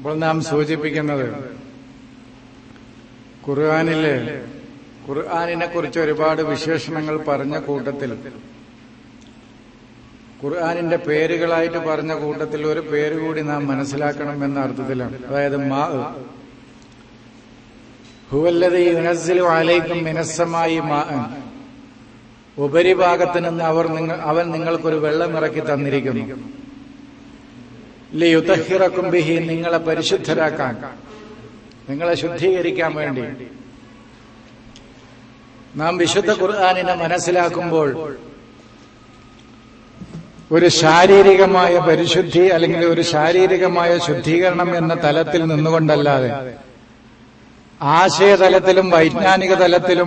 അപ്പോൾ നാം സൂചിപ്പിക്കുന്നത് ഖുർആാനിലെ ഖുർആാനിനെ കുറിച്ച് ഒരുപാട് വിശേഷണങ്ങൾ പറഞ്ഞ കൂട്ടത്തിൽ ഖുർആാനിന്റെ പേരുകളായിട്ട് പറഞ്ഞ കൂട്ടത്തിൽ ഒരു പേര് കൂടി നാം മനസ്സിലാക്കണം എന്ന അർത്ഥത്തിലാണ് അതായത് മാ ഹുവല്ലത് യുനസ്സിലു അലൈക്കും മിനസ്സമായി മാ ഉപരിഭാഗത്ത് നിന്ന് അവർ നിങ്ങൾ അവൻ നിങ്ങൾക്കൊരു വെള്ളം ഇറക്കി തന്നിരിക്കുന്നു ലിയുതഹിറക്കും ബിഹി നിങ്ങളെ പരിശുദ്ധരാക്കാൻ നിങ്ങളെ ശുദ്ധീകരിക്കാൻ വേണ്ടി നാം വിശുദ്ധ ഖുർആാനിനെ മനസ്സിലാക്കുമ്പോൾ ഒരു ശാരീരികമായ പരിശുദ്ധി അല്ലെങ്കിൽ ഒരു ശാരീരികമായ ശുദ്ധീകരണം എന്ന തലത്തിൽ നിന്നുകൊണ്ടല്ലാതെ ആശയതലത്തിലും വൈജ്ഞാനിക തലത്തിലും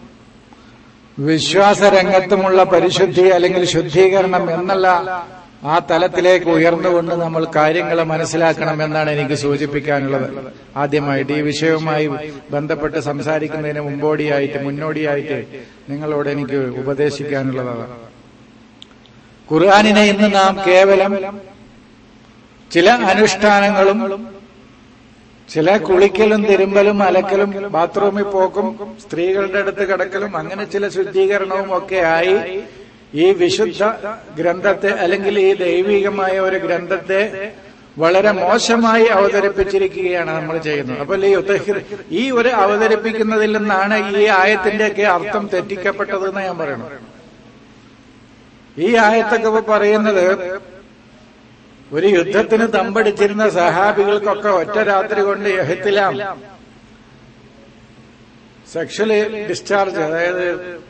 വിശ്വാസരംഗത്തുമുള്ള പരിശുദ്ധി അല്ലെങ്കിൽ ശുദ്ധീകരണം എന്നുള്ള ആ തലത്തിലേക്ക് ഉയർന്നുകൊണ്ട് നമ്മൾ കാര്യങ്ങളെ മനസ്സിലാക്കണം എന്നാണ് എനിക്ക് സൂചിപ്പിക്കാനുള്ളത് ആദ്യമായിട്ട് ഈ വിഷയവുമായി ബന്ധപ്പെട്ട് സംസാരിക്കുന്നതിന് മുമ്പോടിയായിട്ട് മുന്നോടിയായിട്ട് നിങ്ങളോട് എനിക്ക് ഉപദേശിക്കാനുള്ളതാണ് ഖുർആാനിനെ ഇന്ന് നാം കേവലം ചില അനുഷ്ഠാനങ്ങളും ചില കുളിക്കലും തിരുമ്പലും അലക്കലും ബാത്റൂമിൽ പോക്കും സ്ത്രീകളുടെ അടുത്ത് കിടക്കലും അങ്ങനെ ചില ശുദ്ധീകരണവും ഒക്കെ ആയി ഈ വിശുദ്ധ ഗ്രന്ഥത്തെ അല്ലെങ്കിൽ ഈ ദൈവികമായ ഒരു ഗ്രന്ഥത്തെ വളരെ മോശമായി അവതരിപ്പിച്ചിരിക്കുകയാണ് നമ്മൾ ചെയ്യുന്നത് അപ്പോൾ ഈ ഉത്തഹിർ ഈ ഒരു അവതരിപ്പിക്കുന്നതിൽ നിന്നാണ് ഈ ആയത്തിന്റെയൊക്കെ അർത്ഥം തെറ്റിക്കപ്പെട്ടതെന്ന് ഞാൻ പറയണം ഈ ആയത്തൊക്കെ പറയുന്നത് ഒരു യുദ്ധത്തിന് തമ്പടിച്ചിരുന്ന സഹാബികൾക്കൊക്കെ ഒറ്റ രാത്രി കൊണ്ട് യഹത്തിലാം സെക്ഷലി ഡിസ്ചാർജ് അതായത്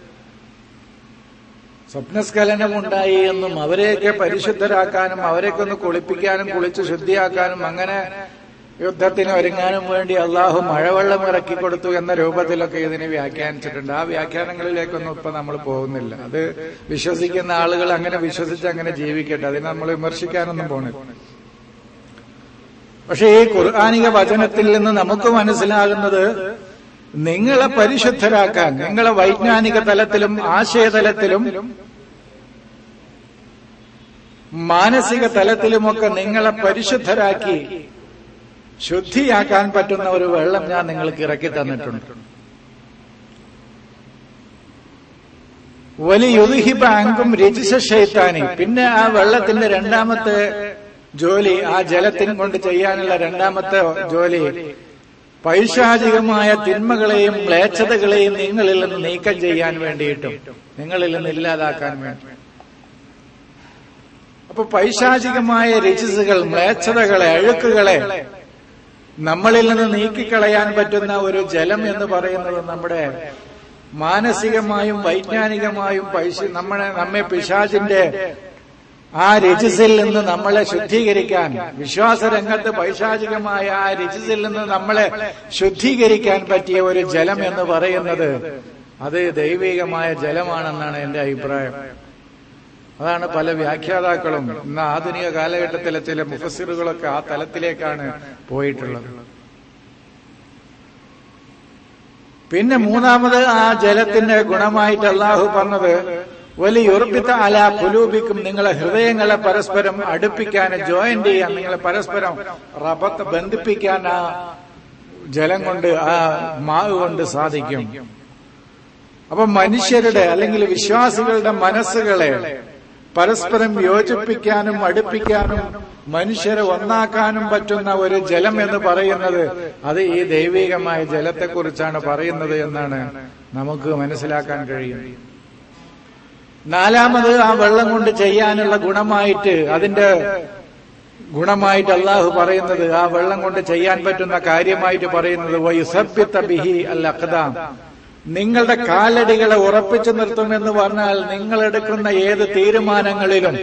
സ്വപ്നസ്ഖലനം ഉണ്ടായി എന്നും അവരെയൊക്കെ പരിശുദ്ധരാക്കാനും അവരെയൊക്കെ ഒന്ന് കുളിപ്പിക്കാനും കുളിച്ച് ശുദ്ധിയാക്കാനും അങ്ങനെ യുദ്ധത്തിന് ഒരുങ്ങാനും വേണ്ടി അള്ളാഹു മഴവെള്ളം ഇറക്കി കൊടുത്തു എന്ന രൂപത്തിലൊക്കെ ഇതിനെ വ്യാഖ്യാനിച്ചിട്ടുണ്ട് ആ വ്യാഖ്യാനങ്ങളിലേക്കൊന്നും ഇപ്പൊ നമ്മൾ പോകുന്നില്ല അത് വിശ്വസിക്കുന്ന ആളുകൾ അങ്ങനെ വിശ്വസിച്ച് അങ്ങനെ ജീവിക്കട്ടെ അതിനെ നമ്മൾ വിമർശിക്കാനൊന്നും പോണില്ല പക്ഷെ ഈ ഖുർആാനിക വചനത്തിൽ നിന്ന് നമുക്ക് മനസ്സിലാകുന്നത് നിങ്ങളെ പരിശുദ്ധരാക്കാൻ നിങ്ങളെ വൈജ്ഞാനിക തലത്തിലും ആശയതലത്തിലും മാനസിക തലത്തിലുമൊക്കെ നിങ്ങളെ പരിശുദ്ധരാക്കി ശുദ്ധിയാക്കാൻ പറ്റുന്ന ഒരു വെള്ളം ഞാൻ നിങ്ങൾക്ക് ഇറക്കി തന്നിട്ടുണ്ട് വലിയുഹിബ അങ്കും രചിച്ച ഷെയ്ത്താനി പിന്നെ ആ വെള്ളത്തിന്റെ രണ്ടാമത്തെ ജോലി ആ ജലത്തിനും കൊണ്ട് ചെയ്യാനുള്ള രണ്ടാമത്തെ ജോലി പൈശാചികമായ തിന്മകളെയും മ്ലേച്ഛതകളെയും നിങ്ങളിൽ നിന്ന് നീക്കം ചെയ്യാൻ വേണ്ടിയിട്ടും നിങ്ങളിൽ നിന്ന് ഇല്ലാതാക്കാൻ വേണ്ടി അപ്പൊ പൈശാചികമായ രചിസുകൾ മ്ലേച്ഛതകളെ അഴുക്കുകളെ നമ്മളിൽ നിന്ന് നീക്കിക്കളയാൻ പറ്റുന്ന ഒരു ജലം എന്ന് പറയുന്നത് നമ്മുടെ മാനസികമായും വൈജ്ഞാനികമായും പൈസ നമ്മളെ നമ്മെ പിശാചിന്റെ ആ രജിസിൽ നിന്ന് നമ്മളെ ശുദ്ധീകരിക്കാൻ വിശ്വാസരംഗത്ത് പൈശാചികമായ ആ രജിസിൽ നിന്ന് നമ്മളെ ശുദ്ധീകരിക്കാൻ പറ്റിയ ഒരു ജലം എന്ന് പറയുന്നത് അത് ദൈവികമായ ജലമാണെന്നാണ് എന്റെ അഭിപ്രായം അതാണ് പല വ്യാഖ്യാതാക്കളും ഇന്ന് ആധുനിക കാലഘട്ടത്തിലെ ചില മുഫസിറുകളൊക്കെ ആ തലത്തിലേക്കാണ് പോയിട്ടുള്ളത് പിന്നെ മൂന്നാമത് ആ ജലത്തിന്റെ ഗുണമായിട്ട് അള്ളാഹു പറഞ്ഞത് വലിയ ഉറപ്പിത്ത അല കുലൂബിക്കും നിങ്ങളെ ഹൃദയങ്ങളെ പരസ്പരം അടുപ്പിക്കാൻ ജോയിൻ ചെയ്യാൻ നിങ്ങളെ പരസ്പരം റബത്ത് ബന്ധിപ്പിക്കാൻ ആ ജലം കൊണ്ട് ആ മാവ് കൊണ്ട് സാധിക്കും അപ്പൊ മനുഷ്യരുടെ അല്ലെങ്കിൽ വിശ്വാസികളുടെ മനസ്സുകളെ പരസ്പരം യോജിപ്പിക്കാനും അടുപ്പിക്കാനും മനുഷ്യരെ ഒന്നാക്കാനും പറ്റുന്ന ഒരു ജലം എന്ന് പറയുന്നത് അത് ഈ ദൈവികമായ ജലത്തെക്കുറിച്ചാണ് പറയുന്നത് എന്നാണ് നമുക്ക് മനസ്സിലാക്കാൻ കഴിയുന്നത് നാലാമത് ആ വെള്ളം കൊണ്ട് ചെയ്യാനുള്ള ഗുണമായിട്ട് അതിന്റെ ഗുണമായിട്ട് അള്ളാഹു പറയുന്നത് ആ വെള്ളം കൊണ്ട് ചെയ്യാൻ പറ്റുന്ന കാര്യമായിട്ട് പറയുന്നത് വയുസഭ്യത്ത ബിഹി അൽ അഖദാം നിങ്ങളുടെ കാലടികളെ ഉറപ്പിച്ചു നിർത്തുമെന്ന് പറഞ്ഞാൽ നിങ്ങൾ എടുക്കുന്ന ഏത് തീരുമാനങ്ങളിലും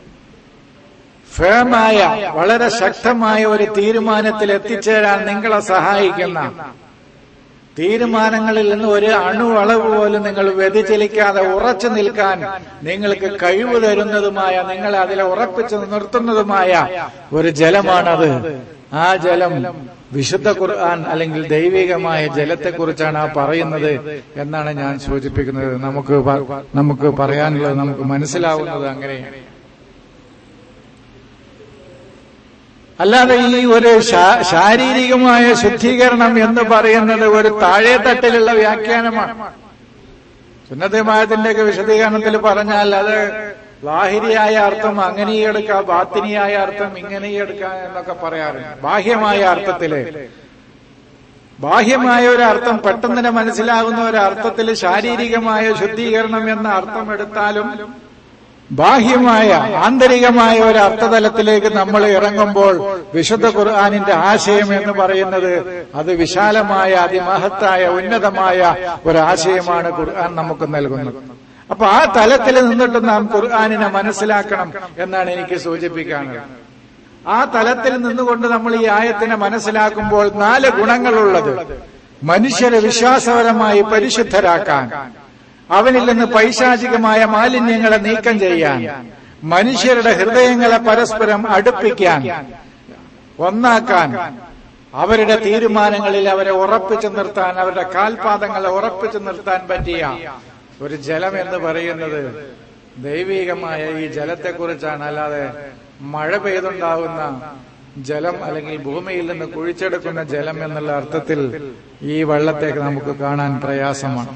ഫേമായ വളരെ ശക്തമായ ഒരു തീരുമാനത്തിൽ എത്തിച്ചേരാൻ നിങ്ങളെ സഹായിക്കുന്ന തീരുമാനങ്ങളിൽ നിന്ന് ഒരു അണുവളവ് പോലും നിങ്ങൾ വ്യതിചലിക്കാതെ ഉറച്ചു നിൽക്കാൻ നിങ്ങൾക്ക് കഴിവ് തരുന്നതുമായ നിങ്ങളെ അതിലെ ഉറപ്പിച്ചു നിർത്തുന്നതുമായ ഒരു ജലമാണത് ആ ജലം വിശുദ്ധ ഖുർആൻ അല്ലെങ്കിൽ ദൈവികമായ ജലത്തെക്കുറിച്ചാണ് ആ പറയുന്നത് എന്നാണ് ഞാൻ സൂചിപ്പിക്കുന്നത് നമുക്ക് നമുക്ക് പറയാനുള്ളത് നമുക്ക് മനസ്സിലാവുന്നത് അങ്ങനെയാണ് അല്ലാതെ ഈ ഒരു ശാ- ശാരീരികമായ ശുദ്ധീകരണം എന്ന് പറയുന്നത് ഒരു താഴെ തട്ടിലുള്ള വ്യാഖ്യാനമാണ് സുന്നതമായതിന്റെയൊക്കെ വിശദീകരണത്തിൽ പറഞ്ഞാൽ അത് ലാഹിരിയായ അർത്ഥം അങ്ങനെ എടുക്കാം ബാത്തിനിയായ അർത്ഥം ഇങ്ങനെ എടുക്കാം എന്നൊക്കെ പറയാറുണ്ട് ബാഹ്യമായ അർത്ഥത്തില് ബാഹ്യമായ ഒരു അർത്ഥം പെട്ടെന്ന് തന്നെ മനസ്സിലാകുന്ന ഒരു അർത്ഥത്തിൽ ശാരീരികമായ ശുദ്ധീകരണം എന്ന അർത്ഥം എടുത്താലും ബാഹ്യമായ ആന്തരികമായ ഒരു അർത്ഥതലത്തിലേക്ക് നമ്മൾ ഇറങ്ങുമ്പോൾ വിശുദ്ധ ഖുർആാനിന്റെ ആശയം എന്ന് പറയുന്നത് അത് വിശാലമായ അതിമഹത്തായ ഉന്നതമായ ഒരു ആശയമാണ് ഖുർആൻ നമുക്ക് നൽകുന്നത് അപ്പൊ ആ തലത്തിൽ നിന്നിട്ട് നാം ഖുർആാനിനെ മനസ്സിലാക്കണം എന്നാണ് എനിക്ക് സൂചിപ്പിക്കാനുള്ളത് ആ തലത്തിൽ നിന്നുകൊണ്ട് നമ്മൾ ഈ ആയത്തിനെ മനസ്സിലാക്കുമ്പോൾ നാല് ഗുണങ്ങളുള്ളത് മനുഷ്യരെ വിശ്വാസപരമായി പരിശുദ്ധരാക്കാൻ അവനിൽ നിന്ന് പൈശാചികമായ മാലിന്യങ്ങളെ നീക്കം ചെയ്യാൻ മനുഷ്യരുടെ ഹൃദയങ്ങളെ പരസ്പരം അടുപ്പിക്കാൻ ഒന്നാക്കാൻ അവരുടെ തീരുമാനങ്ങളിൽ അവരെ ഉറപ്പിച്ചു നിർത്താൻ അവരുടെ കാൽപാദങ്ങളെ ഉറപ്പിച്ചു നിർത്താൻ പറ്റിയ ഒരു ജലം എന്ന് പറയുന്നത് ദൈവികമായ ഈ ജലത്തെക്കുറിച്ചാണ് അല്ലാതെ മഴ പെയ്തുണ്ടാവുന്ന ജലം അല്ലെങ്കിൽ ഭൂമിയിൽ നിന്ന് കുഴിച്ചെടുക്കുന്ന ജലം എന്നുള്ള അർത്ഥത്തിൽ ഈ വെള്ളത്തേക്ക് നമുക്ക് കാണാൻ പ്രയാസമാണ്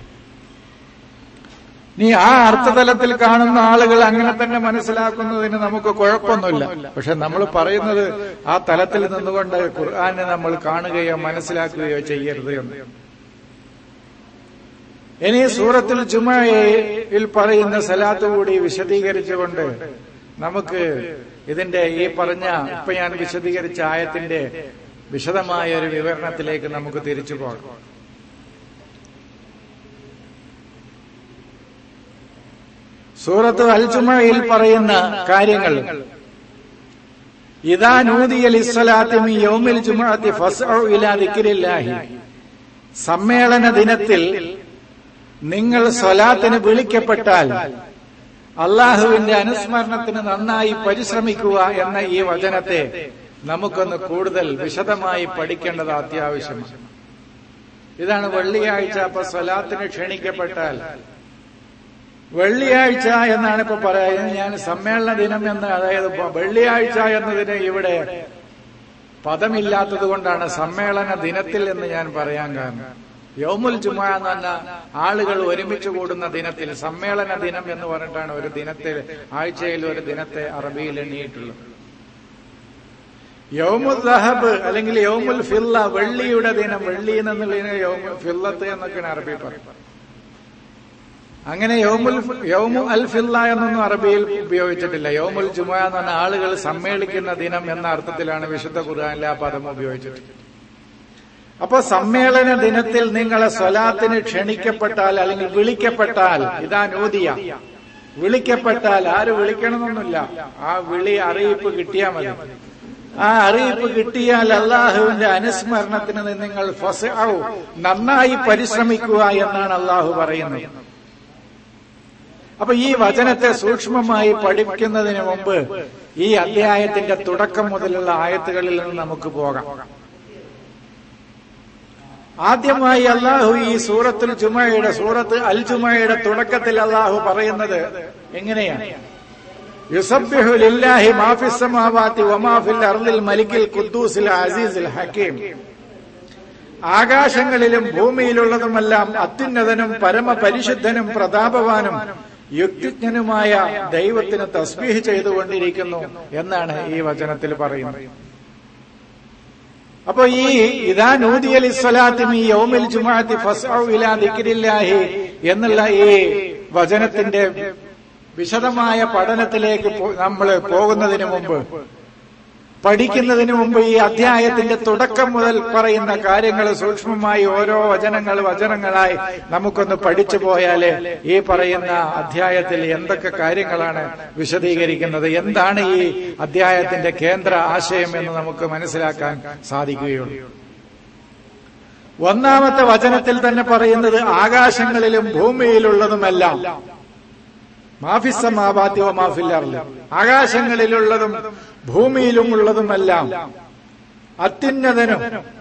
നീ ആ അർത്ഥതലത്തിൽ കാണുന്ന ആളുകൾ അങ്ങനെ തന്നെ മനസ്സിലാക്കുന്നതിന് നമുക്ക് കുഴപ്പമൊന്നുമില്ല പക്ഷെ നമ്മൾ പറയുന്നത് ആ തലത്തിൽ നിന്നുകൊണ്ട് ഖുർആാനെ നമ്മൾ കാണുകയോ മനസ്സിലാക്കുകയോ ചെയ്യരുത് എന്ന് ഇനി സൂറത്തിൽ ജുമയിൽ പറയുന്ന സലാത്ത് കൂടി വിശദീകരിച്ചുകൊണ്ട് നമുക്ക് ഇതിന്റെ ഈ പറഞ്ഞ ഇപ്പൊ ഞാൻ വിശദീകരിച്ച ആയത്തിന്റെ വിശദമായ ഒരു വിവരണത്തിലേക്ക് നമുക്ക് തിരിച്ചു പോകാം സൂറത്ത് അൽജുമയിൽ പറയുന്ന കാര്യങ്ങൾ ഇതാ നൂതിയൽ ഇസ്വലാത്തിമി യൗമിൽ ജുമാഅത്തി ഫസ്ഉ ഇലാ ദിക്രില്ലാഹി സമ്മേളന ദിനത്തിൽ നിങ്ങൾ സ്വലാത്തിന് വിളിക്കപ്പെട്ടാൽ അള്ളാഹുവിന്റെ അനുസ്മരണത്തിന് നന്നായി പരിശ്രമിക്കുക എന്ന ഈ വചനത്തെ നമുക്കൊന്ന് കൂടുതൽ വിശദമായി പഠിക്കേണ്ടത് അത്യാവശ്യമാണ് ഇതാണ് വെള്ളിയാഴ്ച അപ്പൊ സ്വലാത്തിന് ക്ഷണിക്കപ്പെട്ടാൽ വെള്ളിയാഴ്ച എന്നാണ് ഇപ്പൊ പറയുന്നത് ഞാൻ സമ്മേളന ദിനം എന്ന് അതായത് വെള്ളിയാഴ്ച എന്നതിന് ഇവിടെ പദമില്ലാത്തത് കൊണ്ടാണ് സമ്മേളന ദിനത്തിൽ എന്ന് ഞാൻ പറയാൻ കാരണം യൗമുൽ ജുമ എന്ന് പറഞ്ഞ ആളുകൾ ഒരുമിച്ച് കൂടുന്ന ദിനത്തിൽ സമ്മേളന ദിനം എന്ന് പറഞ്ഞിട്ടാണ് ഒരു ദിനത്തിൽ ആഴ്ചയിൽ ഒരു ദിനത്തെ അറബിയിൽ എണ്ണിയിട്ടുള്ളത് യൗമുൽ ദഹബ് അല്ലെങ്കിൽ യൗമുൽ ഫില്ല വെള്ളിയുടെ ദിനം വെള്ളി എന്നുള്ളതിന് യൗമുൽ ഫില്ലത്ത് എന്നൊക്കെയാണ് അറബി പറയുന്നത് അങ്ങനെ യൗമുൽ യൗമു അൽ ഫില്ല എന്നൊന്നും അറബിയിൽ ഉപയോഗിച്ചിട്ടില്ല യൗമുൽ ജുമ എന്ന് പറഞ്ഞ ആളുകൾ സമ്മേളിക്കുന്ന ദിനം എന്ന അർത്ഥത്തിലാണ് വിശുദ്ധ ഖുർആാനിലെ ആ പദം ഉപയോഗിച്ചിട്ടുള്ളത് അപ്പൊ സമ്മേളന ദിനത്തിൽ നിങ്ങളെ സ്വലാത്തിന് ക്ഷണിക്കപ്പെട്ടാൽ അല്ലെങ്കിൽ വിളിക്കപ്പെട്ടാൽ ഇതാ നൂതിയ വിളിക്കപ്പെട്ടാൽ ആര് വിളിക്കണമെന്നൊന്നുമില്ല ആ വിളി അറിയിപ്പ് കിട്ടിയാൽ മതി ആ അറിയിപ്പ് കിട്ടിയാൽ അള്ളാഹുവിന്റെ അനുസ്മരണത്തിന് നിങ്ങൾ ഫസാവു നന്നായി പരിശ്രമിക്കുക എന്നാണ് അള്ളാഹു പറയുന്നത് അപ്പൊ ഈ വചനത്തെ സൂക്ഷ്മമായി പഠിക്കുന്നതിന് മുമ്പ് ഈ അധ്യായത്തിന്റെ തുടക്കം മുതലുള്ള ആയത്തുകളിൽ നിന്ന് നമുക്ക് പോകാം ആദ്യമായി അള്ളാഹു ഈ സൂറത്തുൽ ജുമയുടെ സൂറത്ത് അൽ ജുമയുടെ തുടക്കത്തിൽ അള്ളാഹു പറയുന്നത് എങ്ങനെയാണ് യുസബ്ബിഹു ലില്ലാഹി മാഫിസ് സമാവാതി വമാഫിൽ അർദിൽ മലിക്കിൽ ഖുദ്ദൂസിൽ അസീസിൽ ഹക്കീം ആകാശങ്ങളിലും ഭൂമിയിലുള്ളതുമെല്ലാം അത്യുന്നതനും പരമപരിശുദ്ധനും പ്രതാപവാനും യുക്തിജ്ഞനുമായ ദൈവത്തിന് തസ്ബീഹ് ചെയ്തുകൊണ്ടിരിക്കുന്നു എന്നാണ് ഈ വചനത്തിൽ പറയുന്നത് അപ്പൊ ഈ ഇതാ നൂദിയൽ ഇസ്വലാത്തിമി യൗമിൽ ജുമാഅത്തി ഫസ്ഔ ഇലാ ദിക്രില്ലാഹി എന്നുള്ള ഈ വചനത്തിന്റെ വിശദമായ പഠനത്തിലേക്ക് നമ്മൾ പോകുന്നതിന് മുമ്പ് പഠിക്കുന്നതിന് മുമ്പ് ഈ അധ്യായത്തിന്റെ തുടക്കം മുതൽ പറയുന്ന കാര്യങ്ങൾ സൂക്ഷ്മമായി ഓരോ വചനങ്ങൾ വചനങ്ങളായി നമുക്കൊന്ന് പഠിച്ചു പോയാലേ ഈ പറയുന്ന അധ്യായത്തിൽ എന്തൊക്കെ കാര്യങ്ങളാണ് വിശദീകരിക്കുന്നത് എന്താണ് ഈ അധ്യായത്തിന്റെ കേന്ദ്ര ആശയം എന്ന് നമുക്ക് മനസ്സിലാക്കാൻ സാധിക്കുകയുള്ളൂ ഒന്നാമത്തെ വചനത്തിൽ തന്നെ പറയുന്നത് ആകാശങ്ങളിലും ഭൂമിയിലുള്ളതുമെല്ലാം മാഫിസമാവാദ്യോ മാഫില്ലറില്ല ആകാശങ്ങളിലുള്ളതും ഭൂമിയിലും ഉള്ളതുമെല്ലാം അത്യുന്നതനും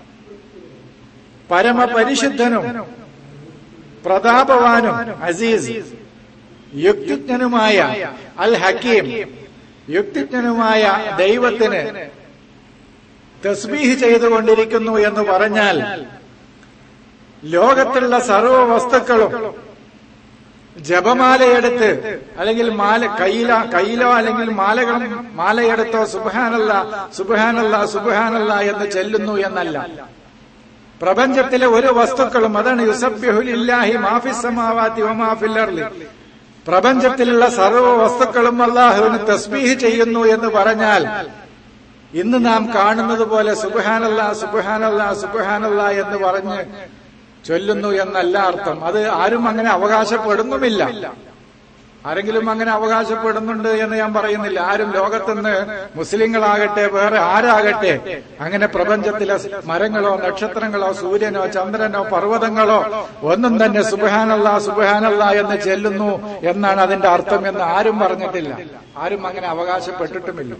പരമപരിശുദ്ധനും പ്രതാപവാനും അസീസ് യുക്തിജ്ഞനുമായ അൽ ഹക്കീം യുക്തിജ്ഞനുമായ ദൈവത്തിന് തസ്ബീഹ് ചെയ്തുകൊണ്ടിരിക്കുന്നു എന്ന് പറഞ്ഞാൽ ലോകത്തുള്ള സർവ വസ്തുക്കളും ജപമാലയെടുത്ത് അല്ലെങ്കിൽ മാല കയ്യില കയ്യിലോ അല്ലെങ്കിൽ മാലകളും മാലയെടുത്തോ സുബാനല്ല സുബാനല്ല സുബാനല്ല എന്ന് ചെല്ലുന്നു എന്നല്ല പ്രപഞ്ചത്തിലെ ഒരു വസ്തുക്കളും അതാണ് യുസബ്യഹുലില്ലാഹി മാഫിസമാവാത്തി ഒമാഫില്ലർലി പ്രപഞ്ചത്തിലുള്ള സർവ്വ വസ്തുക്കളും അള്ളാഹുവിന് തസ്ബീഹ് ചെയ്യുന്നു എന്ന് പറഞ്ഞാൽ ഇന്ന് നാം കാണുന്നത് പോലെ സുബഹാനല്ല സുബഹാനല്ല സുബഹാനല്ല എന്ന് പറഞ്ഞ് ചൊല്ലുന്നു എന്നല്ല അർത്ഥം അത് ആരും അങ്ങനെ അവകാശപ്പെടുന്നുമില്ല ആരെങ്കിലും അങ്ങനെ അവകാശപ്പെടുന്നുണ്ട് എന്ന് ഞാൻ പറയുന്നില്ല ആരും ലോകത്തുനിന്ന് മുസ്ലിങ്ങളാകട്ടെ വേറെ ആരാകട്ടെ അങ്ങനെ പ്രപഞ്ചത്തിലെ മരങ്ങളോ നക്ഷത്രങ്ങളോ സൂര്യനോ ചന്ദ്രനോ പർവ്വതങ്ങളോ ഒന്നും തന്നെ സുബഹാനല്ല സുബഹാനല്ല എന്ന് ചെല്ലുന്നു എന്നാണ് അതിന്റെ അർത്ഥം എന്ന് ആരും പറഞ്ഞിട്ടില്ല ആരും അങ്ങനെ അവകാശപ്പെട്ടിട്ടുമില്ല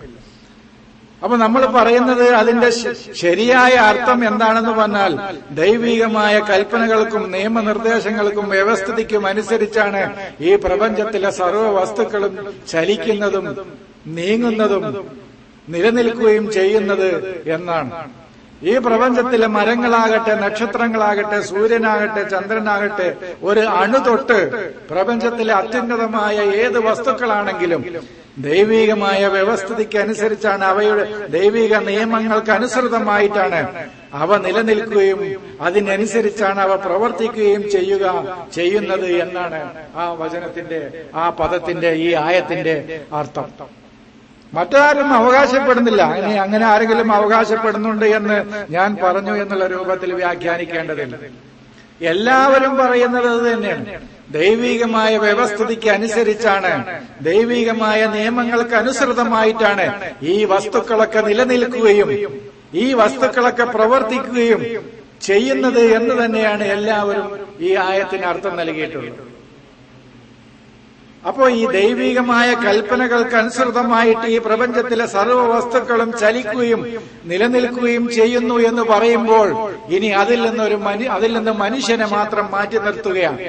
അപ്പൊ നമ്മൾ പറയുന്നത് അതിന്റെ ശരിയായ അർത്ഥം എന്താണെന്ന് പറഞ്ഞാൽ ദൈവികമായ കൽപ്പനകൾക്കും നിയമനിർദ്ദേശങ്ങൾക്കും വ്യവസ്ഥിതിക്കും അനുസരിച്ചാണ് ഈ പ്രപഞ്ചത്തിലെ സർവ്വ വസ്തുക്കളും ചലിക്കുന്നതും നീങ്ങുന്നതും നിലനിൽക്കുകയും ചെയ്യുന്നത് എന്നാണ് ഈ പ്രപഞ്ചത്തിലെ മരങ്ങളാകട്ടെ നക്ഷത്രങ്ങളാകട്ടെ സൂര്യനാകട്ടെ ചന്ദ്രനാകട്ടെ ഒരു അണു തൊട്ട് പ്രപഞ്ചത്തിലെ അത്യുന്നതമായ ഏത് വസ്തുക്കളാണെങ്കിലും ദൈവികമായ വ്യവസ്ഥിതിക്ക് അനുസരിച്ചാണ് അവയുടെ ദൈവിക നിയമങ്ങൾക്ക് അനുസൃതമായിട്ടാണ് അവ നിലനിൽക്കുകയും അതിനനുസരിച്ചാണ് അവ പ്രവർത്തിക്കുകയും ചെയ്യുക ചെയ്യുന്നത് എന്നാണ് ആ വചനത്തിന്റെ ആ പദത്തിന്റെ ഈ ആയത്തിന്റെ അർത്ഥം മറ്റാരും അവകാശപ്പെടുന്നില്ല ഇനി അങ്ങനെ ആരെങ്കിലും അവകാശപ്പെടുന്നുണ്ട് എന്ന് ഞാൻ പറഞ്ഞു എന്നുള്ള രൂപത്തിൽ വ്യാഖ്യാനിക്കേണ്ടതില്ല എല്ലാവരും പറയുന്നത് അത് തന്നെയാണ് ദൈവികമായ വ്യവസ്ഥിതിക്ക് അനുസരിച്ചാണ് ദൈവികമായ നിയമങ്ങൾക്ക് അനുസൃതമായിട്ടാണ് ഈ വസ്തുക്കളൊക്കെ നിലനിൽക്കുകയും ഈ വസ്തുക്കളൊക്കെ പ്രവർത്തിക്കുകയും ചെയ്യുന്നത് എന്ന് തന്നെയാണ് എല്ലാവരും ഈ ആയത്തിന് അർത്ഥം നൽകിയിട്ടുള്ളത് അപ്പോ ഈ ദൈവികമായ കൽപ്പനകൾക്ക് അനുസൃതമായിട്ട് ഈ പ്രപഞ്ചത്തിലെ സർവ്വ വസ്തുക്കളും ചലിക്കുകയും നിലനിൽക്കുകയും ചെയ്യുന്നു എന്ന് പറയുമ്പോൾ ഇനി അതിൽ നിന്നൊരു മനു അതിൽ നിന്ന് മനുഷ്യനെ മാത്രം മാറ്റി നിർത്തുകയാണ്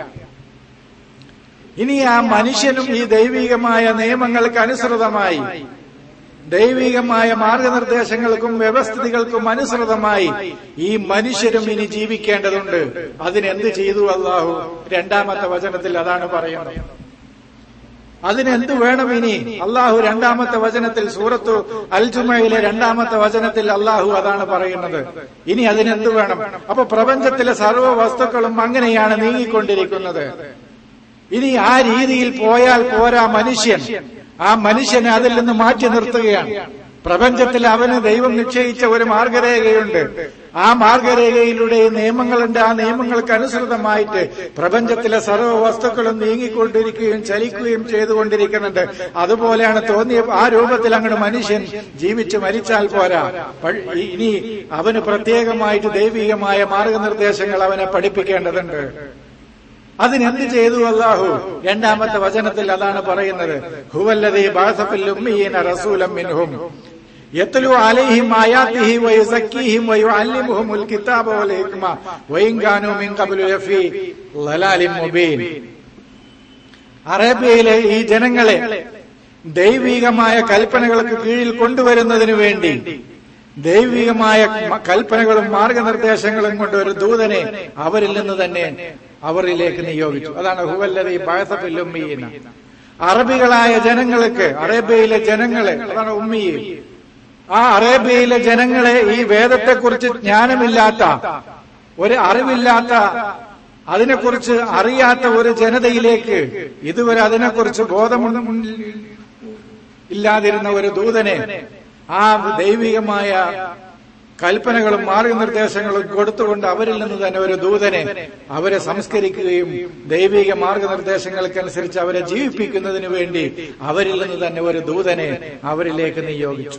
ഇനി ആ മനുഷ്യനും ഈ ദൈവികമായ നിയമങ്ങൾക്ക് അനുസൃതമായി ദൈവികമായ മാർഗനിർദ്ദേശങ്ങൾക്കും വ്യവസ്ഥിതികൾക്കും അനുസൃതമായി ഈ മനുഷ്യരും ഇനി ജീവിക്കേണ്ടതുണ്ട് അതിനെന്ത് ചെയ്തു അള്ളാഹു രണ്ടാമത്തെ വചനത്തിൽ അതാണ് പറയുന്നത് അതിനെന്ത് വേണം ഇനി അള്ളാഹു രണ്ടാമത്തെ വചനത്തിൽ സൂറത്തു അൽജുമയിലെ രണ്ടാമത്തെ വചനത്തിൽ അള്ളാഹു അതാണ് പറയുന്നത് ഇനി അതിനെന്ത് വേണം അപ്പൊ പ്രപഞ്ചത്തിലെ സർവ്വ വസ്തുക്കളും അങ്ങനെയാണ് നീങ്ങിക്കൊണ്ടിരിക്കുന്നത് ഇനി ആ രീതിയിൽ പോയാൽ പോരാ മനുഷ്യൻ ആ മനുഷ്യനെ അതിൽ നിന്ന് മാറ്റി നിർത്തുകയാണ് പ്രപഞ്ചത്തിൽ അവന് ദൈവം നിശ്ചയിച്ച ഒരു മാർഗരേഖയുണ്ട് ആ മാർഗരേഖയിലൂടെ നിയമങ്ങളുണ്ട് ആ നിയമങ്ങൾക്ക് അനുസൃതമായിട്ട് പ്രപഞ്ചത്തിലെ സർവ്വ വസ്തുക്കളും നീങ്ങിക്കൊണ്ടിരിക്കുകയും ചലിക്കുകയും ചെയ്തുകൊണ്ടിരിക്കുന്നുണ്ട് അതുപോലെയാണ് തോന്നിയ ആ രൂപത്തിൽ അങ്ങോട്ട് മനുഷ്യൻ ജീവിച്ച് മരിച്ചാൽ പോരാ ഇനി അവന് പ്രത്യേകമായിട്ട് ദൈവികമായ മാർഗനിർദ്ദേശങ്ങൾ അവനെ പഠിപ്പിക്കേണ്ടതുണ്ട് അതിനെന്ത് ചെയ്തു അള്ളാഹു രണ്ടാമത്തെ വചനത്തിൽ അതാണ് പറയുന്നത് ഹുവല്ലതീ ബാസഫിൽ ഉമ്മീന റസൂലം മിൻഹും യത്ലു അലൈഹിം ആയാത്തിഹി വയുസക്കീഹിം വയുഅല്ലിമുഹുൽ കിതാബ വൽ ഹിക്മ വഇൻ കാനൂ മിൻ ഖബ്ലു ലഫീ ളലാലിൻ മുബീൻ അറേബ്യയിലെ ഈ ജനങ്ങളെ ദൈവികമായ കൽപ്പനകൾക്ക് കീഴിൽ കൊണ്ടുവരുന്നതിനു വേണ്ടി ദൈവികമായ കൽപ്പനകളും മാർഗനിർദ്ദേശങ്ങളും കൊണ്ട് ഒരു ദൂതനെ അവരിൽ നിന്ന് തന്നെ അവരിലേക്ക് നിയോഗിച്ചു അതാണ് ഹുവല്ലതി ബാസഫിൽ ഉമ്മീന അറബികളായ ജനങ്ങൾക്ക് അറേബ്യയിലെ ജനങ്ങളെ അതാണ് ഉമ്മിയെ ആ അറേബ്യയിലെ ജനങ്ങളെ ഈ വേദത്തെക്കുറിച്ച് ജ്ഞാനമില്ലാത്ത ഒരു അറിവില്ലാത്ത അതിനെക്കുറിച്ച് അറിയാത്ത ഒരു ജനതയിലേക്ക് ഇതുവരെ അതിനെക്കുറിച്ച് ബോധം ഇല്ലാതിരുന്ന ഒരു ദൂതനെ ആ ദൈവികമായ കൽപ്പനകളും മാർഗനിർദ്ദേശങ്ങളും കൊടുത്തുകൊണ്ട് അവരിൽ നിന്ന് തന്നെ ഒരു ദൂതനെ അവരെ സംസ്കരിക്കുകയും ദൈവിക മാർഗനിർദ്ദേശങ്ങൾക്കനുസരിച്ച് അവരെ ജീവിപ്പിക്കുന്നതിന് വേണ്ടി അവരിൽ നിന്ന് തന്നെ ഒരു ദൂതനെ അവരിലേക്ക് നിയോഗിച്ചു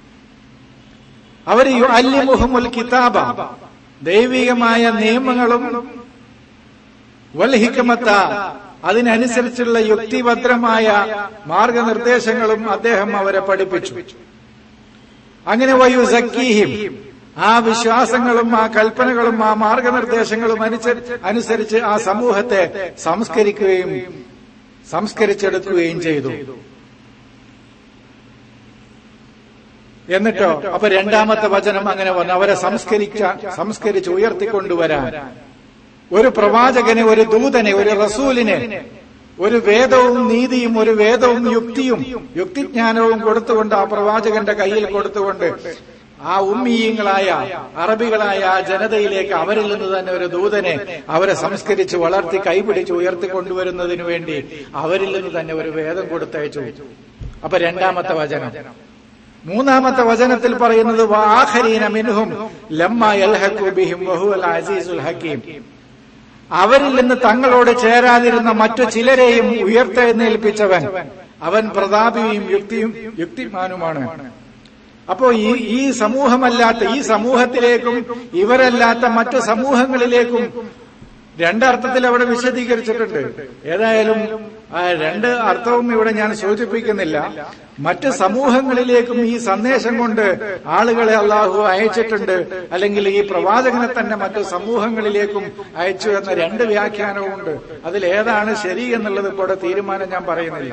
അവർ അല്ലിമുഹമുൽ കിതാബ ദൈവികമായ നിയമങ്ങളും വൽഹിക്കമത്ത അതിനനുസരിച്ചുള്ള യുക്തിഭദ്രമായ മാർഗനിർദ്ദേശങ്ങളും അദ്ദേഹം അവരെ പഠിപ്പിച്ചു അങ്ങനെ വയുസക്കീഹിം ആ വിശ്വാസങ്ങളും ആ കൽപ്പനകളും ആ മാർഗനിർദ്ദേശങ്ങളും അനുസരിച്ച് ആ സമൂഹത്തെ സംസ്കരിക്കുകയും സംസ്കരിച്ചെടുക്കുകയും ചെയ്തു എന്നിട്ടോ അപ്പൊ രണ്ടാമത്തെ വചനം അങ്ങനെ വന്നു അവരെ സംസ്കരിച്ച സംസ്കരിച്ച് ഉയർത്തിക്കൊണ്ടുവരാൻ ഒരു പ്രവാചകനെ ഒരു ദൂതനെ ഒരു റസൂലിനെ ഒരു വേദവും നീതിയും ഒരു വേദവും യുക്തിയും യുക്തിജ്ഞാനവും കൊടുത്തുകൊണ്ട് ആ പ്രവാചകന്റെ കയ്യിൽ കൊടുത്തുകൊണ്ട് ആ ഉമ്മീയങ്ങളായ അറബികളായ ആ ജനതയിലേക്ക് അവരിൽ നിന്ന് തന്നെ ഒരു ദൂതനെ അവരെ സംസ്കരിച്ച് വളർത്തി കൈപിടിച്ച് ഉയർത്തിക്കൊണ്ടുവരുന്നതിന് വേണ്ടി അവരിൽ നിന്ന് തന്നെ ഒരു വേദം കൊടുത്തയച്ചു അപ്പൊ രണ്ടാമത്തെ വചനം മൂന്നാമത്തെ വചനത്തിൽ പറയുന്നത് വാഹരീന മിൻഹും ലമ്മ യൽഹഖു ബിഹിം വഹുവൽ അസീസുൽ ഹക്കീം അവരിൽ നിന്ന് തങ്ങളോട് ചേരാതിരുന്ന മറ്റു ചിലരെയും ഉയർത്തെഴുന്നേൽപ്പിച്ചവൻ അവൻ പ്രതാപിയും യുക്തിയും യുക്തിമാനുമാണ് അപ്പോ ഈ ഈ സമൂഹമല്ലാത്ത ഈ സമൂഹത്തിലേക്കും ഇവരല്ലാത്ത മറ്റു സമൂഹങ്ങളിലേക്കും രണ്ടർത്ഥത്തിൽ അവിടെ വിശദീകരിച്ചിട്ടുണ്ട് ഏതായാലും ആ രണ്ട് അർത്ഥവും ഇവിടെ ഞാൻ സൂചിപ്പിക്കുന്നില്ല മറ്റ് സമൂഹങ്ങളിലേക്കും ഈ സന്ദേശം കൊണ്ട് ആളുകളെ അള്ളാഹു അയച്ചിട്ടുണ്ട് അല്ലെങ്കിൽ ഈ പ്രവാചകനെ തന്നെ മറ്റു സമൂഹങ്ങളിലേക്കും അയച്ചു എന്ന രണ്ട് വ്യാഖ്യാനവുമുണ്ട് അതിൽ ഏതാണ് ശരി എന്നുള്ളത് ഇപ്പോൾ തീരുമാനം ഞാൻ പറയുന്നില്ല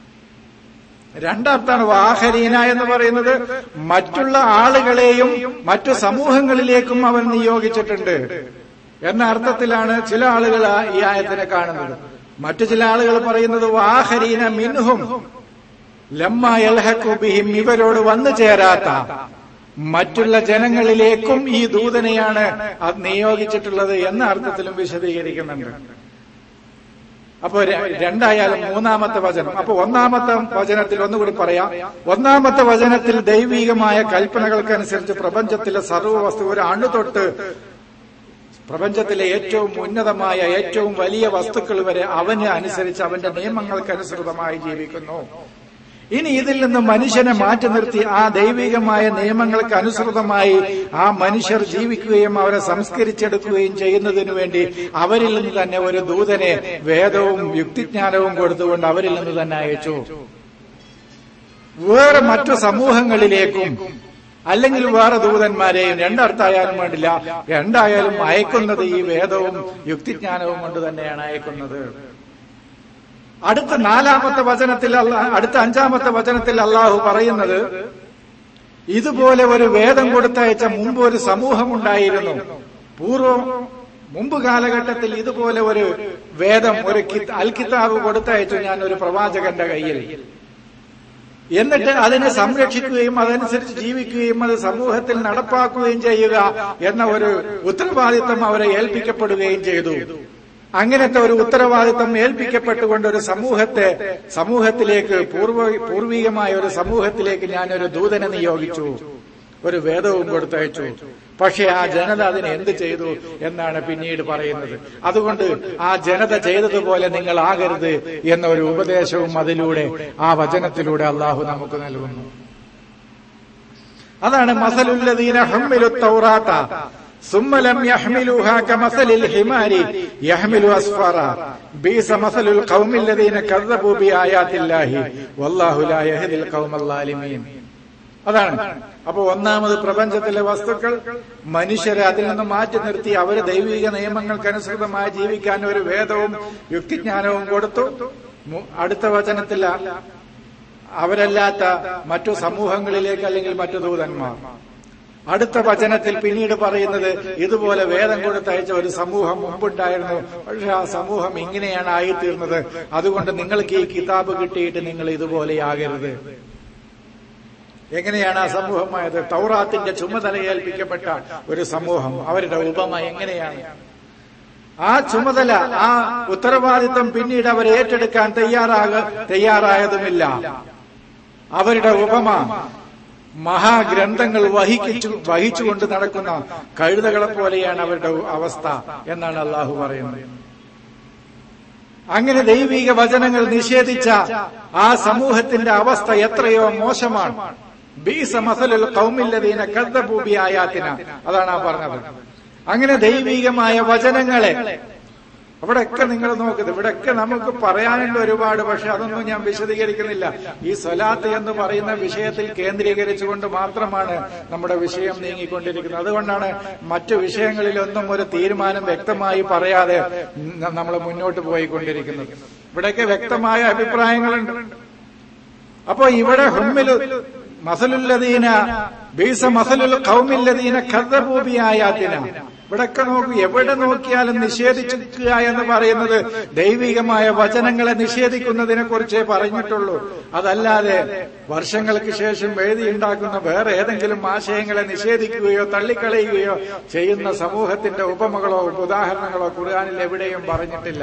രണ്ടർത്ഥാണ് വാഹരീന എന്ന് പറയുന്നത് മറ്റുള്ള ആളുകളെയും മറ്റു സമൂഹങ്ങളിലേക്കും അവൻ നിയോഗിച്ചിട്ടുണ്ട് എന്ന അർത്ഥത്തിലാണ് ചില ആളുകൾ ഈ ആയത്തിനെ കാണുന്നത് മറ്റു ചില ആളുകൾ പറയുന്നത് വാഹരീന മിൻഹും ലമ്മ യൽഹക്കുബിഹിം ഇവരോട് വന്നു ചേരാത്ത മറ്റുള്ള ജനങ്ങളിലേക്കും ഈ ദൂതനെയാണ് അത് നിയോഗിച്ചിട്ടുള്ളത് എന്ന അർത്ഥത്തിലും വിശദീകരിക്കുന്നുണ്ട് അപ്പോ രണ്ടായാലും മൂന്നാമത്തെ വചനം അപ്പൊ ഒന്നാമത്തെ വചനത്തിൽ ഒന്നുകൂടി പറയാം ഒന്നാമത്തെ വചനത്തിൽ ദൈവികമായ കൽപ്പനകൾക്കനുസരിച്ച് പ്രപഞ്ചത്തിലെ സർവ്വ വസ്തു ഒരു അണു തൊട്ട് പ്രപഞ്ചത്തിലെ ഏറ്റവും ഉന്നതമായ ഏറ്റവും വലിയ വസ്തുക്കൾ വരെ അവന് അനുസരിച്ച് അവന്റെ നിയമങ്ങൾക്കനുസൃതമായി ജീവിക്കുന്നു ഇനി ഇതിൽ നിന്ന് മനുഷ്യനെ മാറ്റി നിർത്തി ആ ദൈവികമായ നിയമങ്ങൾക്ക് അനുസൃതമായി ആ മനുഷ്യർ ജീവിക്കുകയും അവരെ സംസ്കരിച്ചെടുക്കുകയും ചെയ്യുന്നതിനു വേണ്ടി അവരിൽ നിന്ന് തന്നെ ഒരു ദൂതനെ വേദവും യുക്തിജ്ഞാനവും കൊടുത്തുകൊണ്ട് അവരിൽ നിന്ന് തന്നെ അയച്ചു വേറെ മറ്റു സമൂഹങ്ങളിലേക്കും അല്ലെങ്കിൽ വേറെ ദൂതന്മാരെയും രണ്ടർത്ഥായാലും വേണ്ടില്ല രണ്ടായാലും അയക്കുന്നത് ഈ വേദവും യുക്തിജ്ഞാനവും കൊണ്ട് തന്നെയാണ് അയക്കുന്നത് അടുത്ത നാലാമത്തെ വചനത്തിൽ അടുത്ത അഞ്ചാമത്തെ വചനത്തിൽ അള്ളാഹു പറയുന്നത് ഇതുപോലെ ഒരു വേദം കൊടുത്തയച്ച മുമ്പ് ഒരു സമൂഹം ഉണ്ടായിരുന്നു പൂർവം മുമ്പ് കാലഘട്ടത്തിൽ ഇതുപോലെ ഒരു വേദം ഒരു അൽ കിതാബ് കൊടുത്തയച്ചു ഞാൻ ഒരു പ്രവാചകന്റെ കയ്യിൽ എന്നിട്ട് അതിനെ സംരക്ഷിക്കുകയും അതനുസരിച്ച് ജീവിക്കുകയും അത് സമൂഹത്തിൽ നടപ്പാക്കുകയും ചെയ്യുക എന്ന ഒരു ഉത്തരവാദിത്തം അവരെ ഏൽപ്പിക്കപ്പെടുകയും ചെയ്തു അങ്ങനത്തെ ഒരു ഉത്തരവാദിത്തം ഏൽപ്പിക്കപ്പെട്ടുകൊണ്ട് ഒരു സമൂഹത്തെ സമൂഹത്തിലേക്ക് പൂർവ പൂർവികമായ ഒരു സമൂഹത്തിലേക്ക് ഞാനൊരു ദൂതനെ നിയോഗിച്ചു ഒരു വേദവും കൊടുത്തയച്ചു പക്ഷെ ആ ജനത അതിന് എന്ത് ചെയ്തു എന്നാണ് പിന്നീട് പറയുന്നത് അതുകൊണ്ട് ആ ജനത ചെയ്തതുപോലെ നിങ്ങൾ ആകരുത് എന്ന ഒരു ഉപദേശവും അതിലൂടെ ആ വചനത്തിലൂടെ അള്ളാഹു നമുക്ക് നൽകുന്നു അതാണ് മസലുല്ലദീന ഹമ്മിലു തൗറാത്ത ثم لم يحملوها كمثل الحمار يحمل أسفارا بئس مثل القوم الذين كذبوا بآيات الله والله لا يهدي القوم الظالمين അതാണ് അപ്പൊ ഒന്നാമത് പ്രപഞ്ചത്തിലെ വസ്തുക്കൾ മനുഷ്യരെ അതിൽ നിന്ന് മാറ്റി നിർത്തി അവര് ദൈവിക നിയമങ്ങൾക്കനുസൃതമായി ജീവിക്കാൻ ഒരു വേദവും യുക്തിജ്ഞാനവും കൊടുത്തു അടുത്ത വചനത്തിൽ അവരല്ലാത്ത മറ്റു സമൂഹങ്ങളിലേക്ക് അല്ലെങ്കിൽ മറ്റു ദൂതന്മാർ അടുത്ത വചനത്തിൽ പിന്നീട് പറയുന്നത് ഇതുപോലെ വേദം കൊടുത്തയച്ച ഒരു സമൂഹം മുമ്പുണ്ടായിരുന്നു പക്ഷെ ആ സമൂഹം ഇങ്ങനെയാണ് ആയിത്തീർന്നത് അതുകൊണ്ട് നിങ്ങൾക്ക് ഈ കിതാബ് കിട്ടിയിട്ട് നിങ്ങൾ ഇതുപോലെയാകരുത് എങ്ങനെയാണ് ആ സമൂഹമായത് തൗറാത്തിന്റെ ചുമതല ഏൽപ്പിക്കപ്പെട്ട ഒരു സമൂഹം അവരുടെ ഉപമ എങ്ങനെയാണ് ആ ചുമതല ആ ഉത്തരവാദിത്വം പിന്നീട് അവർ ഏറ്റെടുക്കാൻ തയ്യാറാക തയ്യാറായതുമില്ല അവരുടെ ഉപമ മഹാഗ്രന്ഥങ്ങൾ വഹിച്ചു വഹിച്ചുകൊണ്ട് നടക്കുന്ന കഴുതകളെ പോലെയാണ് അവരുടെ അവസ്ഥ എന്നാണ് അള്ളാഹു പറയുന്നത് അങ്ങനെ ദൈവിക വചനങ്ങൾ നിഷേധിച്ച ആ സമൂഹത്തിന്റെ അവസ്ഥ എത്രയോ മോശമാണ് ബീസ മസലുൽ കൗമില്ലതീന കദ്ദബൂബി ആയാത്തിന അതാണ് ആ പറഞ്ഞത് അങ്ങനെ ദൈവികമായ വചനങ്ങളെ അവിടെയൊക്കെ നിങ്ങൾ നോക്കുന്നത് ഇവിടെയൊക്കെ നമുക്ക് പറയാനുണ്ട് ഒരുപാട് പക്ഷെ അതൊന്നും ഞാൻ വിശദീകരിക്കുന്നില്ല ഈ സ്വലാത്ത് എന്ന് പറയുന്ന വിഷയത്തിൽ കേന്ദ്രീകരിച്ചുകൊണ്ട് മാത്രമാണ് നമ്മുടെ വിഷയം നീങ്ങിക്കൊണ്ടിരിക്കുന്നത് അതുകൊണ്ടാണ് മറ്റു വിഷയങ്ങളിലൊന്നും ഒരു തീരുമാനം വ്യക്തമായി പറയാതെ നമ്മൾ മുന്നോട്ട് പോയിക്കൊണ്ടിരിക്കുന്നത് ഇവിടെയൊക്കെ വ്യക്തമായ അഭിപ്രായങ്ങളുണ്ട് അപ്പോ ഇവിടെ ഹുമ്മില് മസലുല്ലദീന ബീസ മസലുൽ കൗമില്ലദീന കഥഭൂപിയായാത്തിന ഇവിടൊക്കെ നോക്കൂ എവിടെ നോക്കിയാലും നിഷേധിക്കുക എന്ന് പറയുന്നത് ദൈവികമായ വചനങ്ങളെ നിഷേധിക്കുന്നതിനെ കുറിച്ചേ പറഞ്ഞിട്ടുള്ളൂ അതല്ലാതെ വർഷങ്ങൾക്ക് ശേഷം എഴുതിയുണ്ടാക്കുന്ന വേറെ ഏതെങ്കിലും ആശയങ്ങളെ നിഷേധിക്കുകയോ തള്ളിക്കളയുകയോ ചെയ്യുന്ന സമൂഹത്തിന്റെ ഉപമകളോ ഉദാഹരണങ്ങളോ ഖുർആാനിൽ എവിടെയും പറഞ്ഞിട്ടില്ല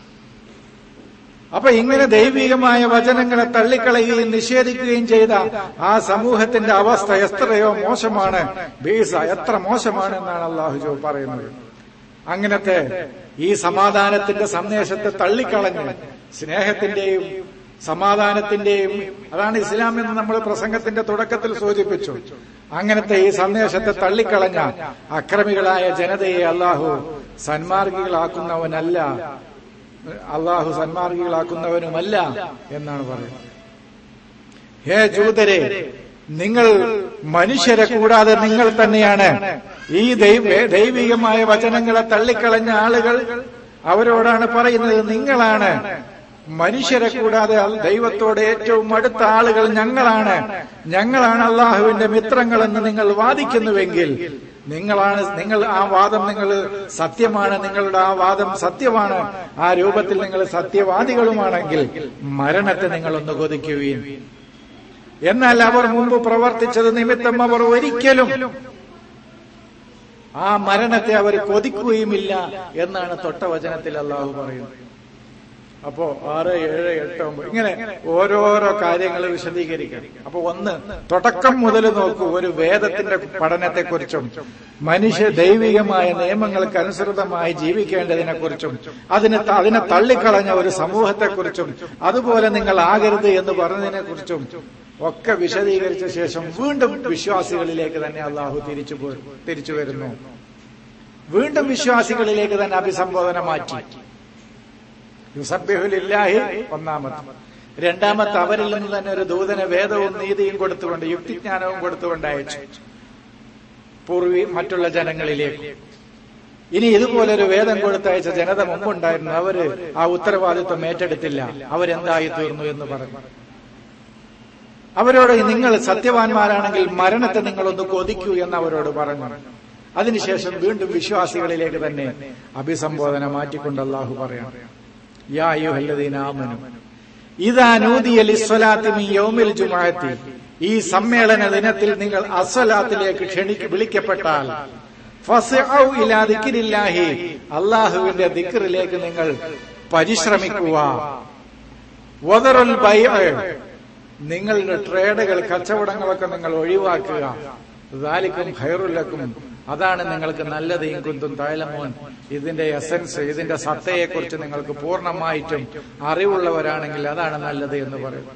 അപ്പൊ ഇങ്ങനെ ദൈവികമായ വചനങ്ങളെ തള്ളിക്കളയുകയും നിഷേധിക്കുകയും ചെയ്ത ആ സമൂഹത്തിന്റെ അവസ്ഥ എത്രയോ മോശമാണ് ബീസ എത്ര മോശമാണ് എന്നാണ് അള്ളാഹു പറയുന്നത് അങ്ങനത്തെ ഈ സമാധാനത്തിന്റെ സന്ദേശത്തെ തള്ളിക്കളഞ്ഞ് സ്നേഹത്തിന്റെയും സമാധാനത്തിന്റെയും അതാണ് ഇസ്ലാം എന്ന് നമ്മൾ പ്രസംഗത്തിന്റെ തുടക്കത്തിൽ സൂചിപ്പിച്ചു അങ്ങനത്തെ ഈ സന്ദേശത്തെ തള്ളിക്കളഞ്ഞ അക്രമികളായ ജനതയെ അള്ളാഹു സന്മാർഗികളാക്കുന്നവനല്ല അള്ളാഹു സന്മാർഗികളാക്കുന്നവനുമല്ല എന്നാണ് പറയുന്നത് ഹേ ജൂതരെ നിങ്ങൾ മനുഷ്യരെ കൂടാതെ നിങ്ങൾ തന്നെയാണ് ഈ ദൈവികമായ വചനങ്ങളെ തള്ളിക്കളഞ്ഞ ആളുകൾ അവരോടാണ് പറയുന്നത് നിങ്ങളാണ് മനുഷ്യരെ കൂടാതെ ദൈവത്തോട് ഏറ്റവും അടുത്ത ആളുകൾ ഞങ്ങളാണ് ഞങ്ങളാണ് അള്ളാഹുവിന്റെ മിത്രങ്ങളെന്ന് നിങ്ങൾ വാദിക്കുന്നുവെങ്കിൽ നിങ്ങളാണ് നിങ്ങൾ ആ വാദം നിങ്ങൾ സത്യമാണ് നിങ്ങളുടെ ആ വാദം സത്യമാണ് ആ രൂപത്തിൽ നിങ്ങൾ സത്യവാദികളുമാണെങ്കിൽ മരണത്തെ നിങ്ങളൊന്ന് കൊതിക്കുകയും എന്നാൽ അവർ മുമ്പ് പ്രവർത്തിച്ചത് നിമിത്തം അവർ ഒരിക്കലും ആ മരണത്തെ അവർ കൊതിക്കുകയുമില്ല എന്നാണ് തൊട്ട വചനത്തിൽ അള്ളാഹു പറയുന്നത് അപ്പോ ആറ് ഏഴ് എട്ട് ഒമ്പത് ഇങ്ങനെ ഓരോരോ കാര്യങ്ങൾ വിശദീകരിക്കണം അപ്പൊ ഒന്ന് തുടക്കം മുതൽ നോക്കൂ ഒരു വേദത്തിന്റെ പഠനത്തെക്കുറിച്ചും മനുഷ്യ ദൈവികമായ നിയമങ്ങൾക്ക് അനുസൃതമായി ജീവിക്കേണ്ടതിനെ കുറിച്ചും അതിനെ അതിനെ തള്ളിക്കളഞ്ഞ ഒരു സമൂഹത്തെക്കുറിച്ചും അതുപോലെ നിങ്ങൾ ആകരുത് എന്ന് പറഞ്ഞതിനെ കുറിച്ചും ഒക്കെ വിശദീകരിച്ച ശേഷം വീണ്ടും വിശ്വാസികളിലേക്ക് തന്നെ അള്ളാഹു തിരിച്ചു തിരിച്ചു വരുന്നു വീണ്ടും വിശ്വാസികളിലേക്ക് തന്നെ അഭിസംബോധന മാറ്റി യുസബ്ബിഹുലില്ലാഹി ഒന്നാമത്തെ രണ്ടാമത്തെ അവരിൽ നിന്ന് തന്നെ ഒരു ദൂതന വേദവും നീതിയും കൊടുത്തുകൊണ്ട് യുക്തിജ്ഞാനവും കൊടുത്തുകൊണ്ട് അയച്ചു പൂർവി മറ്റുള്ള ജനങ്ങളിലേക്ക് ഇനി ഇതുപോലൊരു വേദം കൊടുത്തയച്ച ജനത മുമ്പുണ്ടായിരുന്നു അവര് ആ ഉത്തരവാദിത്വം ഏറ്റെടുത്തില്ല അവരെന്തായി തീർന്നു എന്ന് പറഞ്ഞു അവരോട് നിങ്ങൾ സത്യവാന്മാരാണെങ്കിൽ മരണത്തെ നിങ്ങളൊന്ന് കൊതിക്കൂ എന്ന് അവരോട് പറഞ്ഞു അതിനുശേഷം വീണ്ടും വിശ്വാസികളിലേക്ക് തന്നെ അഭിസംബോധന മാറ്റിക്കൊണ്ട് അള്ളാഹു പറയാം യാ യുഹല്ലദീനാമനു ഇതാ നൂദിയ ലിസ്വലാത്തി മീ യൗമിൽ ജുമാഅത്തി ഈ സമ്മേളന ദിനത്തിൽ നിങ്ങൾ അസ്വലാത്തിലേക്ക് ക്ഷണിക്ക് വിളിക്കപ്പെട്ടാൽ ഫസ്ഔ ഇലാ ദിക്രില്ലാഹി അള്ളാഹുവിന്റെ ദിക്റിലേക്ക് നിങ്ങൾ പരിശ്രമിക്കുക വദറുൽ ബൈഅ നിങ്ങളുടെ ട്രേഡുകൾ കച്ചവടങ്ങളൊക്കെ നിങ്ങൾ ഒഴിവാക്കുക ദാലിക്കും ഹൈറുലക്കും അതാണ് നിങ്ങൾക്ക് നല്ലത് കുന്തും തായലമോൻ ഇതിന്റെ എസൻസ് ഇതിന്റെ സത്തയെക്കുറിച്ച് നിങ്ങൾക്ക് പൂർണ്ണമായിട്ടും അറിവുള്ളവരാണെങ്കിൽ അതാണ് നല്ലത് എന്ന് പറയും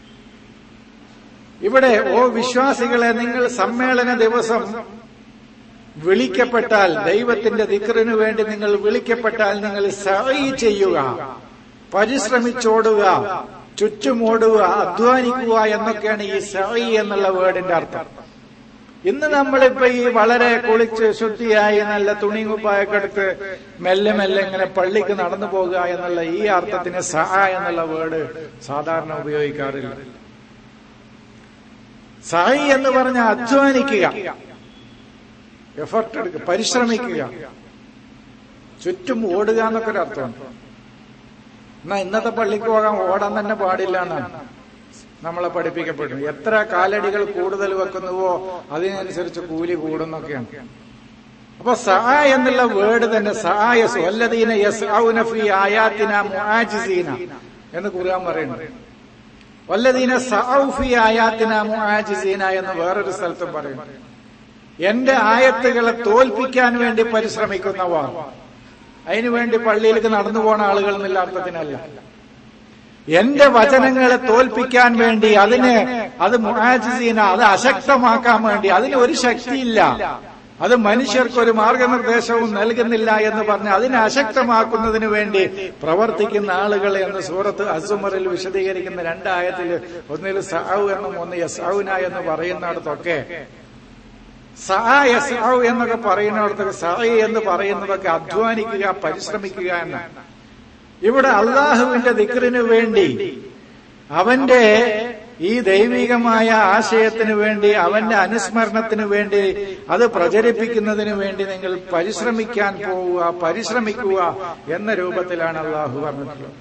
ഇവിടെ ഓ വിശ്വാസികളെ നിങ്ങൾ സമ്മേളന ദിവസം വിളിക്കപ്പെട്ടാൽ ദൈവത്തിന്റെ ദിക്റിനു വേണ്ടി നിങ്ങൾ വിളിക്കപ്പെട്ടാൽ നിങ്ങൾ സഹി ചെയ്യുക പരിശ്രമിച്ചോടുക ചുറ്റുമോടുക അധ്വാനിക്കുക എന്നൊക്കെയാണ് ഈ സഹി എന്നുള്ള വേർഡിന്റെ അർത്ഥം ഇന്ന് നമ്മളിപ്പോ ഈ വളരെ കുളിച്ച് ശുദ്ധിയായി നല്ല തുണികുപ്പായൊക്കെ എടുത്ത് മെല്ലെ മെല്ലെ ഇങ്ങനെ പള്ളിക്ക് നടന്നു പോകുക എന്നുള്ള ഈ അർത്ഥത്തിന് സഹ എന്നുള്ള വേർഡ് സാധാരണ ഉപയോഗിക്കാറില്ല സഹി എന്ന് പറഞ്ഞ അധ്വാനിക്കുക എഫർട്ട് എടുക്കുക പരിശ്രമിക്കുക ചുറ്റും ഓടുക എന്നൊക്കെ ഒരു അർത്ഥമുണ്ട് എന്നാ ഇന്നത്തെ പള്ളിക്ക് പോകാൻ ഓടാൻ തന്നെ പാടില്ല എന്നാണ് നമ്മളെ പഠിപ്പിക്കപ്പെടും എത്ര കാലടികൾ കൂടുതൽ വെക്കുന്നുവോ അതിനനുസരിച്ച് കൂലി കൂടുന്നൊക്കെയാണ് അപ്പൊ സഹ എന്നുള്ള വേർഡ് തന്നെ സഹായ സ്വല്ലദീന യസ്ഔനഫി ആയാത്തിന മുആജിസീന എന്ന് ഖുർആൻ പറയുന്നു വല്ലദീന സഔഫി ആയാത്തിന മുആജിസീന എന്ന് വേറൊരു സ്ഥലത്തും പറയുന്നു എന്റെ ആയത്തുകളെ തോൽപ്പിക്കാൻ വേണ്ടി പരിശ്രമിക്കുന്നവർ അതിനുവേണ്ടി പള്ളിയിലേക്ക് നടന്നു പോണ ആളുകൾ എന്നുള്ള അർത്ഥത്തിനല്ല എന്റെ വചനങ്ങളെ തോൽപ്പിക്കാൻ വേണ്ടി അതിന് അത് മുഹാജിസീന അത് അശക്തമാക്കാൻ വേണ്ടി അതിന് ഒരു ശക്തിയില്ല അത് മനുഷ്യർക്ക് ഒരു മാർഗനിർദ്ദേശവും നൽകുന്നില്ല എന്ന് പറഞ്ഞ് അതിനെ അശക്തമാക്കുന്നതിന് വേണ്ടി പ്രവർത്തിക്കുന്ന ആളുകൾ എന്ന് സൂറത്ത് അസുമറിൽ വിശദീകരിക്കുന്ന രണ്ടായത്തിൽ ഒന്നിൽ സഹു എന്നും ഒന്ന് യസൗന എന്ന് പറയുന്നിടത്തൊക്കെ സഹ യസൗ എന്നൊക്കെ പറയുന്നിടത്തൊക്കെ സഹ എന്ന് പറയുന്നതൊക്കെ അധ്വാനിക്കുക പരിശ്രമിക്കുക എന്നാണ് ഇവിടെ അള്ളാഹുവിന്റെ ദിക്റിനു വേണ്ടി അവന്റെ ഈ ദൈവികമായ ആശയത്തിന് വേണ്ടി അവന്റെ അനുസ്മരണത്തിന് വേണ്ടി അത് പ്രചരിപ്പിക്കുന്നതിന് വേണ്ടി നിങ്ങൾ പരിശ്രമിക്കാൻ പോവുക പരിശ്രമിക്കുക എന്ന രൂപത്തിലാണ് അള്ളാഹു പറഞ്ഞിട്ടുള്ളത്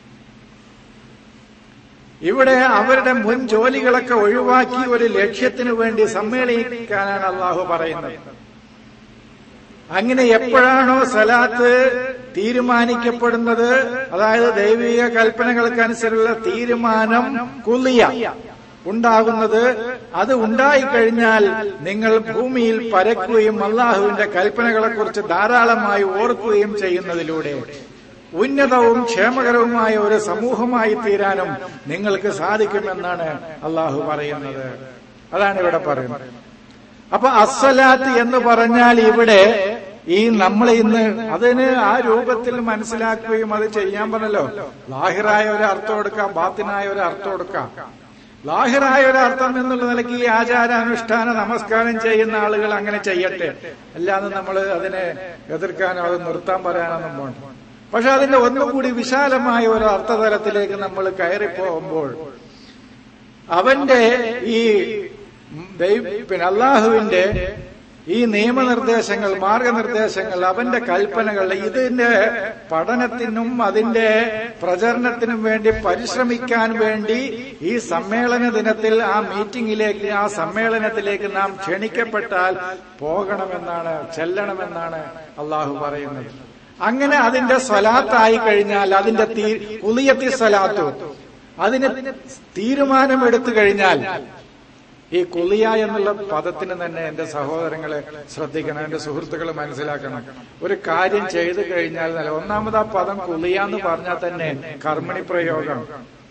ഇവിടെ അവരുടെ മുൻ ജോലികളൊക്കെ ഒഴിവാക്കി ഒരു ലക്ഷ്യത്തിനു വേണ്ടി സമ്മേളിക്കാനാണ് അള്ളാഹു പറയുന്നത് അങ്ങനെ എപ്പോഴാണോ സലാത്ത് തീരുമാനിക്കപ്പെടുന്നത് അതായത് ദൈവിക കൽപ്പനകൾക്കനുസരിച്ചുള്ള തീരുമാനം കുലിയ ഉണ്ടാകുന്നത് അത് ഉണ്ടായിക്കഴിഞ്ഞാൽ നിങ്ങൾ ഭൂമിയിൽ പരക്കുകയും അള്ളാഹുവിന്റെ കൽപ്പനകളെക്കുറിച്ച് ധാരാളമായി ഓർക്കുകയും ചെയ്യുന്നതിലൂടെ ഉന്നതവും ക്ഷേമകരവുമായ ഒരു സമൂഹമായി തീരാനും നിങ്ങൾക്ക് സാധിക്കുമെന്നാണ് അള്ളാഹു പറയുന്നത് അതാണ് ഇവിടെ പറയുന്നത് അപ്പൊ അസ്സലാത്ത് എന്ന് പറഞ്ഞാൽ ഇവിടെ ഈ നമ്മൾ ഇന്ന് അതിന് ആ രൂപത്തിൽ മനസ്സിലാക്കുകയും അത് ചെയ്യാൻ പറഞ്ഞല്ലോ ലാഹിറായ ഒരു അർത്ഥം കൊടുക്കാം ബാത്തിനായ ഒരു അർത്ഥം കൊടുക്കാം ലാഹിറായ ഒരു അർത്ഥം എന്നുള്ള നിലയ്ക്ക് ഈ ആചാരാനുഷ്ഠാന നമസ്കാരം ചെയ്യുന്ന ആളുകൾ അങ്ങനെ ചെയ്യട്ടെ അല്ലാതെ നമ്മൾ അതിനെ എതിർക്കാനോ അത് നിർത്താൻ പറയാനൊന്നും പോകണ്ട പക്ഷെ അതിന്റെ ഒന്നുകൂടി വിശാലമായ ഒരു അർത്ഥതലത്തിലേക്ക് നമ്മൾ കയറിപ്പോകുമ്പോൾ അവന്റെ ഈ പിന്നെ അള്ളാഹുവിന്റെ ഈ നിയമനിർദ്ദേശങ്ങൾ മാർഗനിർദ്ദേശങ്ങൾ അവന്റെ കൽപ്പനകൾ ഇതിന്റെ പഠനത്തിനും അതിന്റെ പ്രചരണത്തിനും വേണ്ടി പരിശ്രമിക്കാൻ വേണ്ടി ഈ സമ്മേളന ദിനത്തിൽ ആ മീറ്റിംഗിലേക്ക് ആ സമ്മേളനത്തിലേക്ക് നാം ക്ഷണിക്കപ്പെട്ടാൽ പോകണമെന്നാണ് ചെല്ലണമെന്നാണ് അള്ളാഹു പറയുന്നത് അങ്ങനെ അതിന്റെ സ്വലാത്തായി കഴിഞ്ഞാൽ അതിന്റെ തീ കുളിയത്തി സ്വലാത്തു അതിന് തീരുമാനമെടുത്തു കഴിഞ്ഞാൽ ഈ കുളിയ എന്നുള്ള പദത്തിന് തന്നെ എന്റെ സഹോദരങ്ങളെ ശ്രദ്ധിക്കണം എന്റെ സുഹൃത്തുക്കൾ മനസ്സിലാക്കണം ഒരു കാര്യം ചെയ്തു കഴിഞ്ഞാൽ നല്ല ഒന്നാമത് ആ പദം കുളിയ എന്ന് പറഞ്ഞാൽ തന്നെ കർമ്മിണി പ്രയോഗം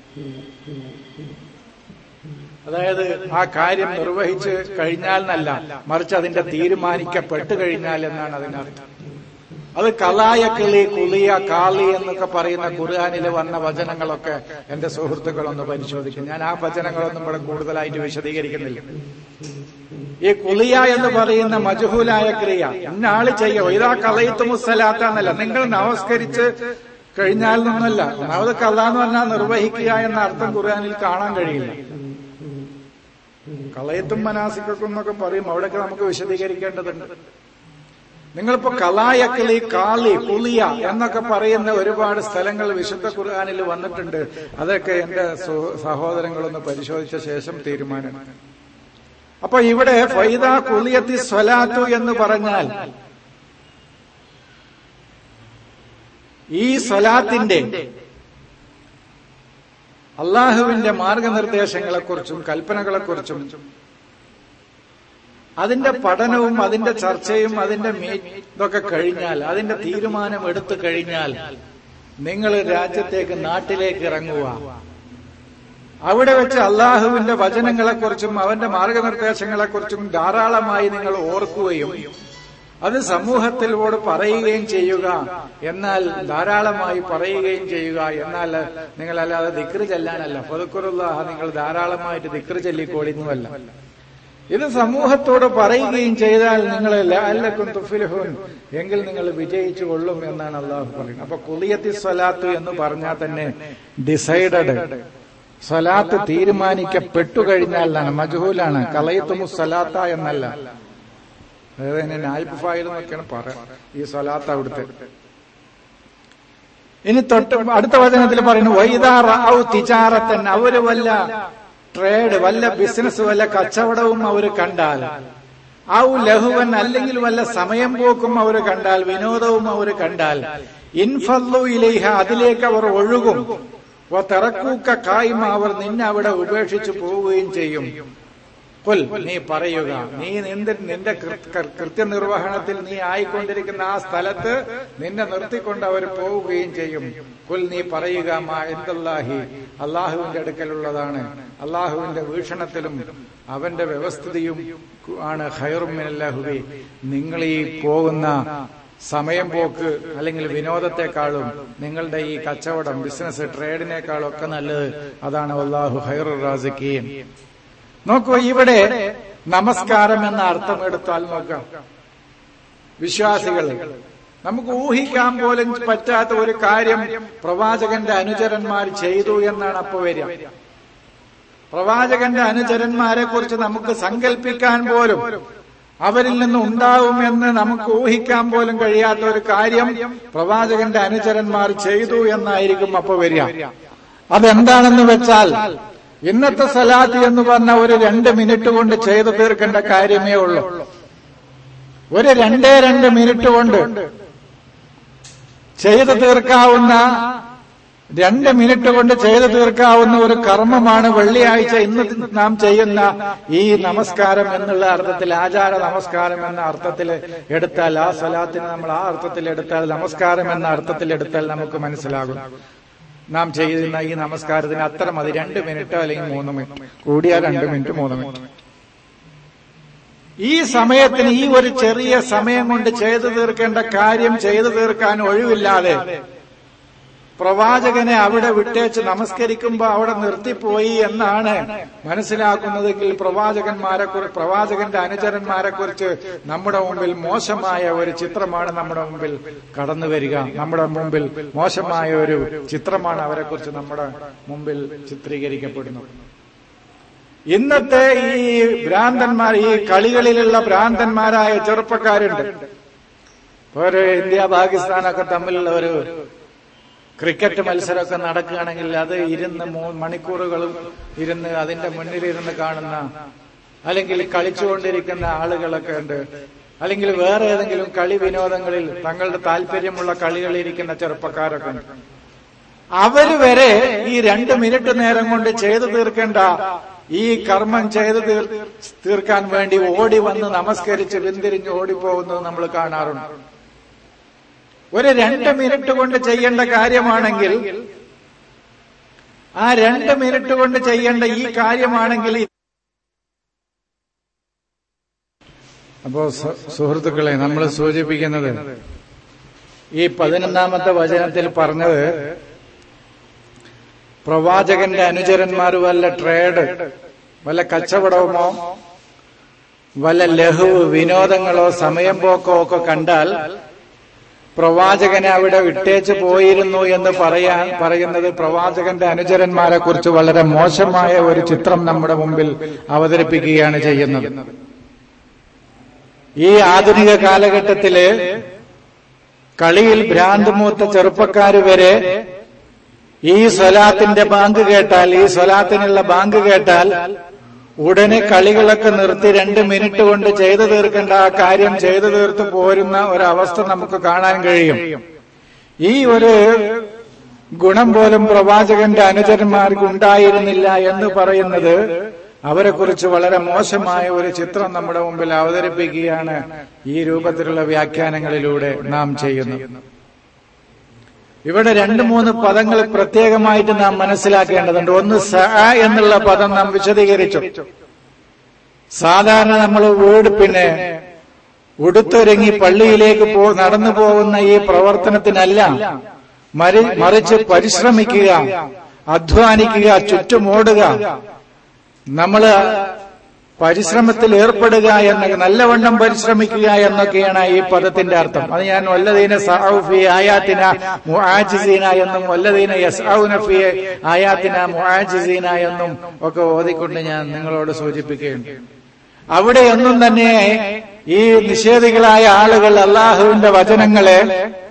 അതായത് ആ കാര്യം നിർവഹിച്ച് കഴിഞ്ഞാൽ എന്നല്ല മറിച്ച് അതിന്റെ തീരുമാനിക്കപ്പെട്ടു കഴിഞ്ഞാൽ എന്നാണ് അതിനർത്ഥം അത് കലായ കിളി കുളിയ കാളി എന്നൊക്കെ പറയുന്ന ഖുർആാനിൽ വന്ന വചനങ്ങളൊക്കെ എന്റെ സുഹൃത്തുക്കളൊന്ന് പരിശോധിക്കും ഞാൻ ആ വചനങ്ങളൊന്നും ഇവിടെ കൂടുതലായിട്ട് വിശദീകരിക്കുന്നില്ല ഈ കുളിയ എന്ന് പറയുന്ന മജുഹൂലായ ക്രിയ ഇന്നാള് ചെയ്യോ ഇതാ കളയത്ത് മുസലാത്ത എന്നല്ല നിങ്ങൾ നമസ്കരിച്ച് കഴിഞ്ഞാൽ നിന്നല്ല ഒന്നാമത് കല എന്ന് പറഞ്ഞാൽ നിർവഹിക്കുക എന്ന അർത്ഥം ഖുർആാനിൽ കാണാൻ കഴിയില്ല കളയത്തും മനാസിക്കും എന്നൊക്കെ പറയും അവിടെയൊക്കെ നമുക്ക് വിശദീകരിക്കേണ്ടതുണ്ട് നിങ്ങളിപ്പോ കലായക്കലി കാളി കുളിയ എന്നൊക്കെ പറയുന്ന ഒരുപാട് സ്ഥലങ്ങൾ വിശുദ്ധ ഖുർആാനിൽ വന്നിട്ടുണ്ട് അതൊക്കെ എന്റെ സഹോദരങ്ങളൊന്ന് പരിശോധിച്ച ശേഷം തീരുമാനം അപ്പൊ ഇവിടെ ഫൈദ കുളിയത്തി സ്വലാത്തു എന്ന് പറഞ്ഞാൽ ഈ സ്വലാത്തിന്റെ അള്ളാഹുവിന്റെ മാർഗനിർദ്ദേശങ്ങളെക്കുറിച്ചും കൽപ്പനകളെക്കുറിച്ചും അതിന്റെ പഠനവും അതിന്റെ ചർച്ചയും അതിന്റെ ഇതൊക്കെ കഴിഞ്ഞാൽ അതിന്റെ തീരുമാനം എടുത്തു കഴിഞ്ഞാൽ നിങ്ങൾ രാജ്യത്തേക്ക് നാട്ടിലേക്ക് ഇറങ്ങുക അവിടെ വെച്ച് അള്ളാഹുവിന്റെ വചനങ്ങളെക്കുറിച്ചും അവന്റെ മാർഗനിർദ്ദേശങ്ങളെക്കുറിച്ചും ധാരാളമായി നിങ്ങൾ ഓർക്കുകയും അത് സമൂഹത്തിലോട് പറയുകയും ചെയ്യുക എന്നാൽ ധാരാളമായി പറയുകയും ചെയ്യുക എന്നാൽ നിങ്ങളല്ലാതെ ദിക്റ് ചെല്ലാനല്ല പൊതുക്കുറുള്ള നിങ്ങൾ ധാരാളമായിട്ട് ദിക്റ് ചൊല്ലിക്കോളിന്നുമല്ല ഇത് സമൂഹത്തോട് പറയുകയും ചെയ്താൽ നിങ്ങൾ ലാലക്കും തുഫിലഹുൻ എങ്കിൽ നിങ്ങൾ വിജയിച്ചു കൊള്ളും എന്നാണ് അള്ളാഹു പറയുന്നത് അപ്പൊ കുളിയത്തി സ്വലാത്ത് എന്ന് പറഞ്ഞാൽ തന്നെ ഡിസൈഡഡ് സ്വലാത്ത് തീരുമാനിക്കപ്പെട്ടു കഴിഞ്ഞാൽ മജഹൂലാണ് കളയത്തുമു സ്വലാത്ത എന്നല്ല അതായത് തന്നെ നായിബ് ഫായിൽ എന്നൊക്കെയാണ് പറയാം ഈ സ്വലാത്ത് അവിടുത്തെ ഇനി തൊട്ട് അടുത്ത വചനത്തിൽ പറയുന്നു വൈദാറാവു തിചാറത്തൻ അവര് വല്ല ട്രേഡ് വല്ല ബിസിനസ് വല്ല കച്ചവടവും അവർ കണ്ടാൽ ഔ ലഹുവൻ അല്ലെങ്കിൽ വല്ല സമയം പോക്കും അവർ കണ്ടാൽ വിനോദവും അവർ കണ്ടാൽ ഇൻഫല്ലു ഇലേഹ അതിലേക്ക് അവർ ഒഴുകും തിറക്കൂക്ക കായ്മ അവർ നിന്നെ അവിടെ ഉപേക്ഷിച്ചു പോവുകയും ചെയ്യും കൊൽ നീ പറയുക നീ നിന്റെ നിന്റെ കൃത്യനിർവഹണത്തിൽ നീ ആയിക്കൊണ്ടിരിക്കുന്ന ആ സ്ഥലത്ത് നിന്നെ നിർത്തിക്കൊണ്ട് അവർ പോവുകയും ചെയ്യും കുൽ നീ പറയുക മാ എന്തല്ലാഹി അള്ളാഹുവിന്റെ അടുക്കലുള്ളതാണ് അള്ളാഹുവിന്റെ വീക്ഷണത്തിലും അവന്റെ വ്യവസ്ഥിതിയും ആണ് ഹൈറുമിനല്ലാഹുവി നിങ്ങൾ ഈ പോകുന്ന സമയം പോക്ക് അല്ലെങ്കിൽ വിനോദത്തെക്കാളും നിങ്ങളുടെ ഈ കച്ചവടം ബിസിനസ് ട്രേഡിനേക്കാളും ഒക്കെ നല്ലത് അതാണ് അള്ളാഹു ഹൈറു റാസിക്കീൻ നോക്കൂ ഇവിടെ നമസ്കാരം എന്ന അർത്ഥം എടുത്താൽ നോക്കാം വിശ്വാസികൾ നമുക്ക് ഊഹിക്കാൻ പോലും പറ്റാത്ത ഒരു കാര്യം പ്രവാചകന്റെ അനുചരന്മാർ ചെയ്തു എന്നാണ് അപ്പൊ വരിക പ്രവാചകന്റെ അനുചരന്മാരെ കുറിച്ച് നമുക്ക് സങ്കല്പിക്കാൻ പോലും അവരിൽ നിന്ന് ഉണ്ടാവുമെന്ന് നമുക്ക് ഊഹിക്കാൻ പോലും കഴിയാത്ത ഒരു കാര്യം പ്രവാചകന്റെ അനുചരന്മാർ ചെയ്തു എന്നായിരിക്കും അപ്പൊ വരിക അതെന്താണെന്ന് വെച്ചാൽ ഇന്നത്തെ സലാത്ത് എന്ന് പറഞ്ഞ ഒരു രണ്ട് മിനിറ്റ് കൊണ്ട് ചെയ്തു തീർക്കേണ്ട കാര്യമേ ഉള്ളൂ ഒരു രണ്ടേ രണ്ട് മിനിറ്റ് കൊണ്ട് ചെയ്തു തീർക്കാവുന്ന രണ്ട് മിനിറ്റ് കൊണ്ട് ചെയ്തു തീർക്കാവുന്ന ഒരു കർമ്മമാണ് വെള്ളിയാഴ്ച ഇന്ന് നാം ചെയ്യുന്ന ഈ നമസ്കാരം എന്നുള്ള അർത്ഥത്തിൽ ആചാര നമസ്കാരം എന്ന അർത്ഥത്തിൽ എടുത്താൽ ആ സ്വലാത്തിന് നമ്മൾ ആ അർത്ഥത്തിൽ എടുത്താൽ നമസ്കാരം എന്ന അർത്ഥത്തിൽ എടുത്താൽ നമുക്ക് മനസ്സിലാകും നാം ചെയ്യുന്ന ഈ നമസ്കാരത്തിന് അത്ര മതി രണ്ട് മിനിറ്റോ അല്ലെങ്കിൽ മൂന്ന് മിനിറ്റ് കൂടിയാൽ രണ്ട് മിനിറ്റ് മൂന്ന് മിനിറ്റ് ഈ സമയത്തിന് ഈ ഒരു ചെറിയ സമയം കൊണ്ട് ചെയ്തു തീർക്കേണ്ട കാര്യം ചെയ്തു തീർക്കാൻ ഒഴിവില്ലാതെ പ്രവാചകനെ അവിടെ വിട്ടേച്ച് നമസ്കരിക്കുമ്പോ അവിടെ നിർത്തിപ്പോയി എന്നാണ് മനസ്സിലാക്കുന്നതെങ്കിൽ പ്രവാചകന്മാരെ കുറിച്ച് പ്രവാചകന്റെ അനുചരന്മാരെ കുറിച്ച് നമ്മുടെ മുമ്പിൽ മോശമായ ഒരു ചിത്രമാണ് നമ്മുടെ മുമ്പിൽ കടന്നു വരിക നമ്മുടെ മുമ്പിൽ മോശമായ ഒരു ചിത്രമാണ് അവരെ കുറിച്ച് നമ്മുടെ മുമ്പിൽ ചിത്രീകരിക്കപ്പെടുന്നത് ഇന്നത്തെ ഈ ഭ്രാന്തന്മാർ ഈ കളികളിലുള്ള ഭ്രാന്തന്മാരായ ചെറുപ്പക്കാരുണ്ട് ഒരു ഇന്ത്യ പാകിസ്ഥാനൊക്കെ തമ്മിലുള്ള ഒരു ക്രിക്കറ്റ് മത്സരമൊക്കെ നടക്കുകയാണെങ്കിൽ അത് ഇരുന്ന് മണിക്കൂറുകളും ഇരുന്ന് അതിന്റെ മുന്നിലിരുന്ന് കാണുന്ന അല്ലെങ്കിൽ കളിച്ചുകൊണ്ടിരിക്കുന്ന ആളുകളൊക്കെ ഉണ്ട് അല്ലെങ്കിൽ വേറെ ഏതെങ്കിലും കളി വിനോദങ്ങളിൽ തങ്ങളുടെ താല്പര്യമുള്ള കളികളിരിക്കുന്ന ചെറുപ്പക്കാരൊക്കെ ഉണ്ട് അവര് വരെ ഈ രണ്ട് മിനിറ്റ് നേരം കൊണ്ട് ചെയ്തു തീർക്കേണ്ട ഈ കർമ്മം ചെയ്തു തീർ തീർക്കാൻ വേണ്ടി ഓടി വന്ന് നമസ്കരിച്ച് പിന്തിരിഞ്ഞ് ഓടിപ്പോകുന്നത് നമ്മൾ കാണാറുണ്ട് ഒരു രണ്ട് മിനിറ്റ് കൊണ്ട് ചെയ്യേണ്ട കാര്യമാണെങ്കിൽ ആ രണ്ട് മിനിറ്റ് കൊണ്ട് ചെയ്യേണ്ട ഈ കാര്യമാണെങ്കിൽ അപ്പോ സുഹൃത്തുക്കളെ നമ്മൾ സൂചിപ്പിക്കുന്നത് ഈ പതിനൊന്നാമത്തെ വചനത്തിൽ പറഞ്ഞത് പ്രവാചകന്റെ അനുചരന്മാർ വല്ല ട്രേഡ് വല്ല കച്ചവടവുമോ വല്ല ലഘുവ് വിനോദങ്ങളോ സമയം പോക്കോ ഒക്കെ കണ്ടാൽ പ്രവാചകനെ അവിടെ വിട്ടേച്ച് പോയിരുന്നു എന്ന് പറയാൻ പറയുന്നത് പ്രവാചകന്റെ അനുചരന്മാരെ കുറിച്ച് വളരെ മോശമായ ഒരു ചിത്രം നമ്മുടെ മുമ്പിൽ അവതരിപ്പിക്കുകയാണ് ചെയ്യുന്നത് ഈ ആധുനിക കാലഘട്ടത്തില് കളിയിൽ ഭ്രാന്ത് മൂത്ത ചെറുപ്പക്കാര് വരെ ഈ സ്വലാത്തിന്റെ ബാങ്ക് കേട്ടാൽ ഈ സ്വലാത്തിനുള്ള ബാങ്ക് കേട്ടാൽ ഉടനെ കളികളൊക്കെ നിർത്തി രണ്ട് മിനിറ്റ് കൊണ്ട് ചെയ്തു തീർക്കേണ്ട ആ കാര്യം ചെയ്തു തീർത്ത് പോരുന്ന ഒരവസ്ഥ നമുക്ക് കാണാൻ കഴിയും ഈ ഒരു ഗുണം പോലും പ്രവാചകന്റെ അനുചരന്മാർക്ക് ഉണ്ടായിരുന്നില്ല എന്ന് പറയുന്നത് അവരെ കുറിച്ച് വളരെ മോശമായ ഒരു ചിത്രം നമ്മുടെ മുമ്പിൽ അവതരിപ്പിക്കുകയാണ് ഈ രൂപത്തിലുള്ള വ്യാഖ്യാനങ്ങളിലൂടെ നാം ചെയ്യുന്നത് ഇവിടെ രണ്ട് മൂന്ന് പദങ്ങൾ പ്രത്യേകമായിട്ട് നാം മനസ്സിലാക്കേണ്ടതുണ്ട് ഒന്ന് സ എന്നുള്ള പദം നാം വിശദീകരിച്ചു സാധാരണ നമ്മൾ വീട് പിന്നെ ഉടുത്തൊരുങ്ങി പള്ളിയിലേക്ക് പോ നടന്നു പോകുന്ന ഈ പ്രവർത്തനത്തിനല്ല മറിച്ച് പരിശ്രമിക്കുക അധ്വാനിക്കുക ചുറ്റുമോടുക നമ്മള് പരിശ്രമത്തിൽ ഏർപ്പെടുക എന്ന നല്ലവണ്ണം പരിശ്രമിക്കുക എന്നൊക്കെയാണ് ഈ പദത്തിന്റെ അർത്ഥം അത് ഞാൻ വല്ലതീന സഹഫി ആയാത്തിന മുആജിസീന എന്നും വല്ലതീന യസ്ഔനഫി ആയാത്തിന മുആജിസീന എന്നും ഒക്കെ ഓതിക്കൊണ്ട് ഞാൻ നിങ്ങളോട് സൂചിപ്പിക്കുകയുണ്ട് അവിടെയൊന്നും തന്നെ ഈ നിഷേധികളായ ആളുകൾ അള്ളാഹുവിന്റെ വചനങ്ങളെ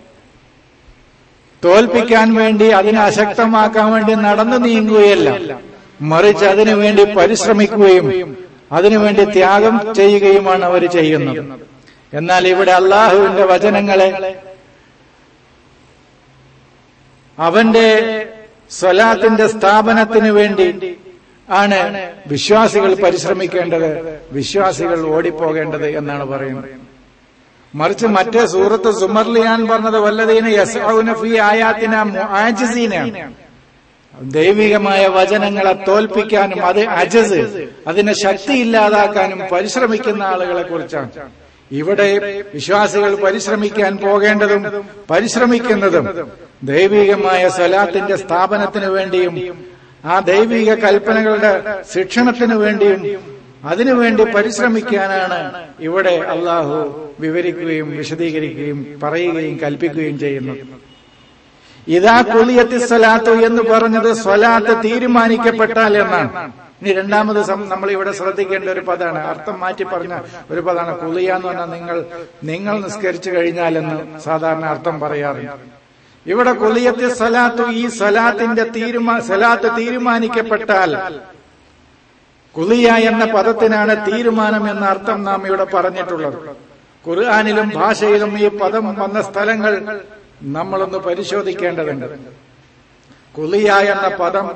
തോൽപ്പിക്കാൻ വേണ്ടി അതിനെ അശക്തമാക്കാൻ വേണ്ടി നടന്നു നീങ്ങുകയല്ല മറിച്ച് അതിനുവേണ്ടി പരിശ്രമിക്കുകയും അതിനുവേണ്ടി ത്യാഗം ചെയ്യുകയുമാണ് അവർ ചെയ്യുന്നത് എന്നാൽ ഇവിടെ അള്ളാഹുവിന്റെ വചനങ്ങളെ അവന്റെ സ്വലാത്തിന്റെ സ്ഥാപനത്തിന് വേണ്ടി ആണ് വിശ്വാസികൾ പരിശ്രമിക്കേണ്ടത് വിശ്വാസികൾ ഓടിപ്പോകേണ്ടത് എന്നാണ് പറയുന്നത് മറിച്ച് മറ്റേ സൂറത്ത് സുമർലിയാൻ പറഞ്ഞത് വല്ലതീന യസൗനഫി ആയാത്തിന മുആജിസീനാണ് ദൈവികമായ വചനങ്ങളെ തോൽപ്പിക്കാനും അത് അജസ് അതിനെ ശക്തി ഇല്ലാതാക്കാനും പരിശ്രമിക്കുന്ന ആളുകളെ കുറിച്ചാണ് ഇവിടെ വിശ്വാസികൾ പരിശ്രമിക്കാൻ പോകേണ്ടതും പരിശ്രമിക്കുന്നതും ദൈവികമായ സ്വലാത്തിന്റെ സ്ഥാപനത്തിന് വേണ്ടിയും ആ ദൈവിക കൽപ്പനകളുടെ ശിക്ഷണത്തിന് വേണ്ടിയും അതിനുവേണ്ടി പരിശ്രമിക്കാനാണ് ഇവിടെ അള്ളാഹു വിവരിക്കുകയും വിശദീകരിക്കുകയും പറയുകയും കൽപ്പിക്കുകയും ചെയ്യുന്നത് ഇതാ കുലിയത്തി സ്വലാത്തു എന്ന് പറഞ്ഞത് സ്വലാത്ത് തീരുമാനിക്കപ്പെട്ടാൽ എന്നാണ് ഇനി രണ്ടാമത് നമ്മൾ ഇവിടെ ശ്രദ്ധിക്കേണ്ട ഒരു പദമാണ് അർത്ഥം മാറ്റി പറഞ്ഞ ഒരു പദമാണ് കുളിയ എന്ന് പറഞ്ഞാൽ നിങ്ങൾ നിങ്ങൾ നിസ്കരിച്ചു കഴിഞ്ഞാലെന്ന് സാധാരണ അർത്ഥം പറയാറുണ്ട് ഇവിടെ കുളിയത്തെ സലാത്തു ഈ സലാത്തിന്റെ തീരുമാ സലാത്ത് തീരുമാനിക്കപ്പെട്ടാൽ കുളിയ എന്ന പദത്തിനാണ് തീരുമാനം എന്ന അർത്ഥം നാം ഇവിടെ പറഞ്ഞിട്ടുള്ളത് ഖുർആാനിലും ഭാഷയിലും ഈ പദം വന്ന സ്ഥലങ്ങൾ നമ്മളൊന്ന് പരിശോധിക്കേണ്ടതുണ്ട് കുളിയ എന്ന പദം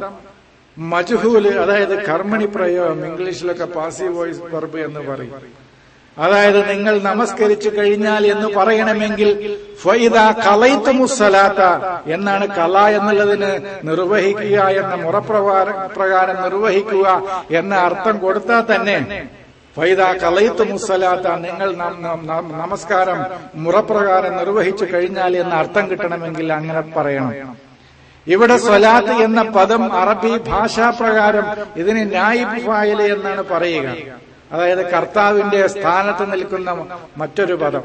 മജുഹൂല് അതായത് കർമ്മണി പ്രയോഗം ഇംഗ്ലീഷിലൊക്കെ പാസീവ് വോയിസ് വെർബ് എന്ന് പറയും അതായത് നിങ്ങൾ നമസ്കരിച്ചു കഴിഞ്ഞാൽ എന്ന് പറയണമെങ്കിൽ ഫൈദ കളൈത്തുമുസലാത്ത എന്നാണ് കല എന്നുള്ളതിന് നിർവഹിക്കുക എന്ന മുറപ്രകാരം നിർവഹിക്കുക എന്ന അർത്ഥം കൊടുത്താൽ തന്നെ ഫൈദ കളൈത്ത് മുസലാത്ത നിങ്ങൾ നമസ്കാരം മുറപ്രകാരം നിർവഹിച്ചു കഴിഞ്ഞാൽ എന്ന അർത്ഥം കിട്ടണമെങ്കിൽ അങ്ങനെ പറയണം ഇവിടെ സ്വലാത്ത് എന്ന പദം അറബി ഭാഷാപ്രകാരം ഇതിന് നായിബ് ഫായില് എന്നാണ് പറയുക അതായത് കർത്താവിന്റെ സ്ഥാനത്ത് നിൽക്കുന്ന മറ്റൊരു പദം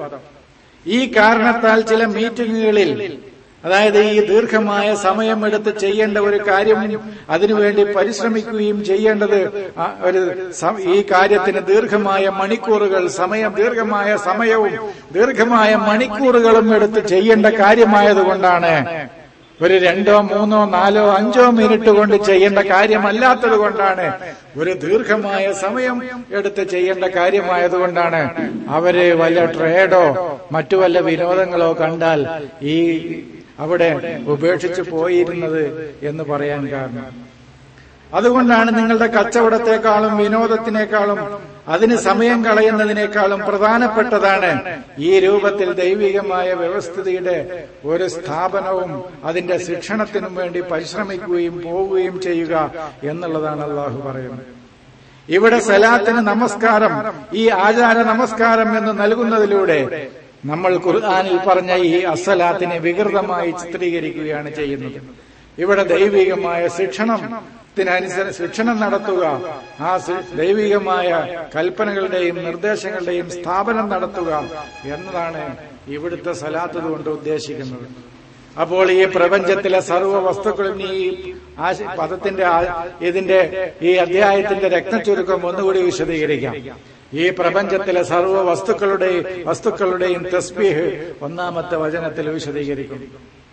ഈ കാരണത്താൽ ചില മീറ്റിങ്ങുകളിൽ അതായത് ഈ ദീർഘമായ സമയമെടുത്ത് ചെയ്യേണ്ട ഒരു കാര്യം അതിനുവേണ്ടി പരിശ്രമിക്കുകയും ചെയ്യേണ്ടത് ഒരു ഈ കാര്യത്തിന് ദീർഘമായ മണിക്കൂറുകൾ സമയം ദീർഘമായ സമയവും ദീർഘമായ മണിക്കൂറുകളും എടുത്ത് ചെയ്യേണ്ട കാര്യമായതുകൊണ്ടാണ് ഒരു രണ്ടോ മൂന്നോ നാലോ അഞ്ചോ മിനിറ്റ് കൊണ്ട് ചെയ്യേണ്ട കാര്യമല്ലാത്തത് കൊണ്ടാണ് ഒരു ദീർഘമായ സമയം എടുത്ത് ചെയ്യേണ്ട കാര്യമായതുകൊണ്ടാണ് അവര് വല്ല ട്രേഡോ മറ്റു വല്ല വിനോദങ്ങളോ കണ്ടാൽ ഈ അവിടെ ഉപേക്ഷിച്ചു പോയിരുന്നത് എന്ന് പറയാൻ കാരണം അതുകൊണ്ടാണ് നിങ്ങളുടെ കച്ചവടത്തെക്കാളും വിനോദത്തിനേക്കാളും അതിന് സമയം കളയുന്നതിനേക്കാളും പ്രധാനപ്പെട്ടതാണ് ഈ രൂപത്തിൽ ദൈവികമായ വ്യവസ്ഥിതിയുടെ ഒരു സ്ഥാപനവും അതിന്റെ ശിക്ഷണത്തിനും വേണ്ടി പരിശ്രമിക്കുകയും പോവുകയും ചെയ്യുക എന്നുള്ളതാണ് അള്ളാഹു പറയുന്നത് ഇവിടെ സലാത്തിന് നമസ്കാരം ഈ ആചാര നമസ്കാരം എന്ന് നൽകുന്നതിലൂടെ നമ്മൾ ഖുർആാനിൽ പറഞ്ഞ ഈ അസലാത്തിനെ വികൃതമായി ചിത്രീകരിക്കുകയാണ് ചെയ്യുന്നത് ഇവിടെ ദൈവികമായ ശിക്ഷണം ത്തിനനുസരിച്ച് ശിക്ഷണം നടത്തുക ആ ദൈവികമായ കൽപ്പനകളുടെയും നിർദ്ദേശങ്ങളുടെയും സ്ഥാപനം നടത്തുക എന്നതാണ് ഇവിടുത്തെ സലാത്ത് കൊണ്ട് ഉദ്ദേശിക്കുന്നത് അപ്പോൾ ഈ പ്രപഞ്ചത്തിലെ സർവ്വ വസ്തുക്കളും ഈ പദത്തിന്റെ ഇതിന്റെ ഈ അധ്യായത്തിന്റെ രക്തചുരുക്കം ഒന്നുകൂടി വിശദീകരിക്കാം ഈ പ്രപഞ്ചത്തിലെ സർവ്വ വസ്തുക്കളുടെയും വസ്തുക്കളുടെയും തസ്ബീഹ് ഒന്നാമത്തെ വചനത്തിൽ വിശദീകരിക്കുന്നു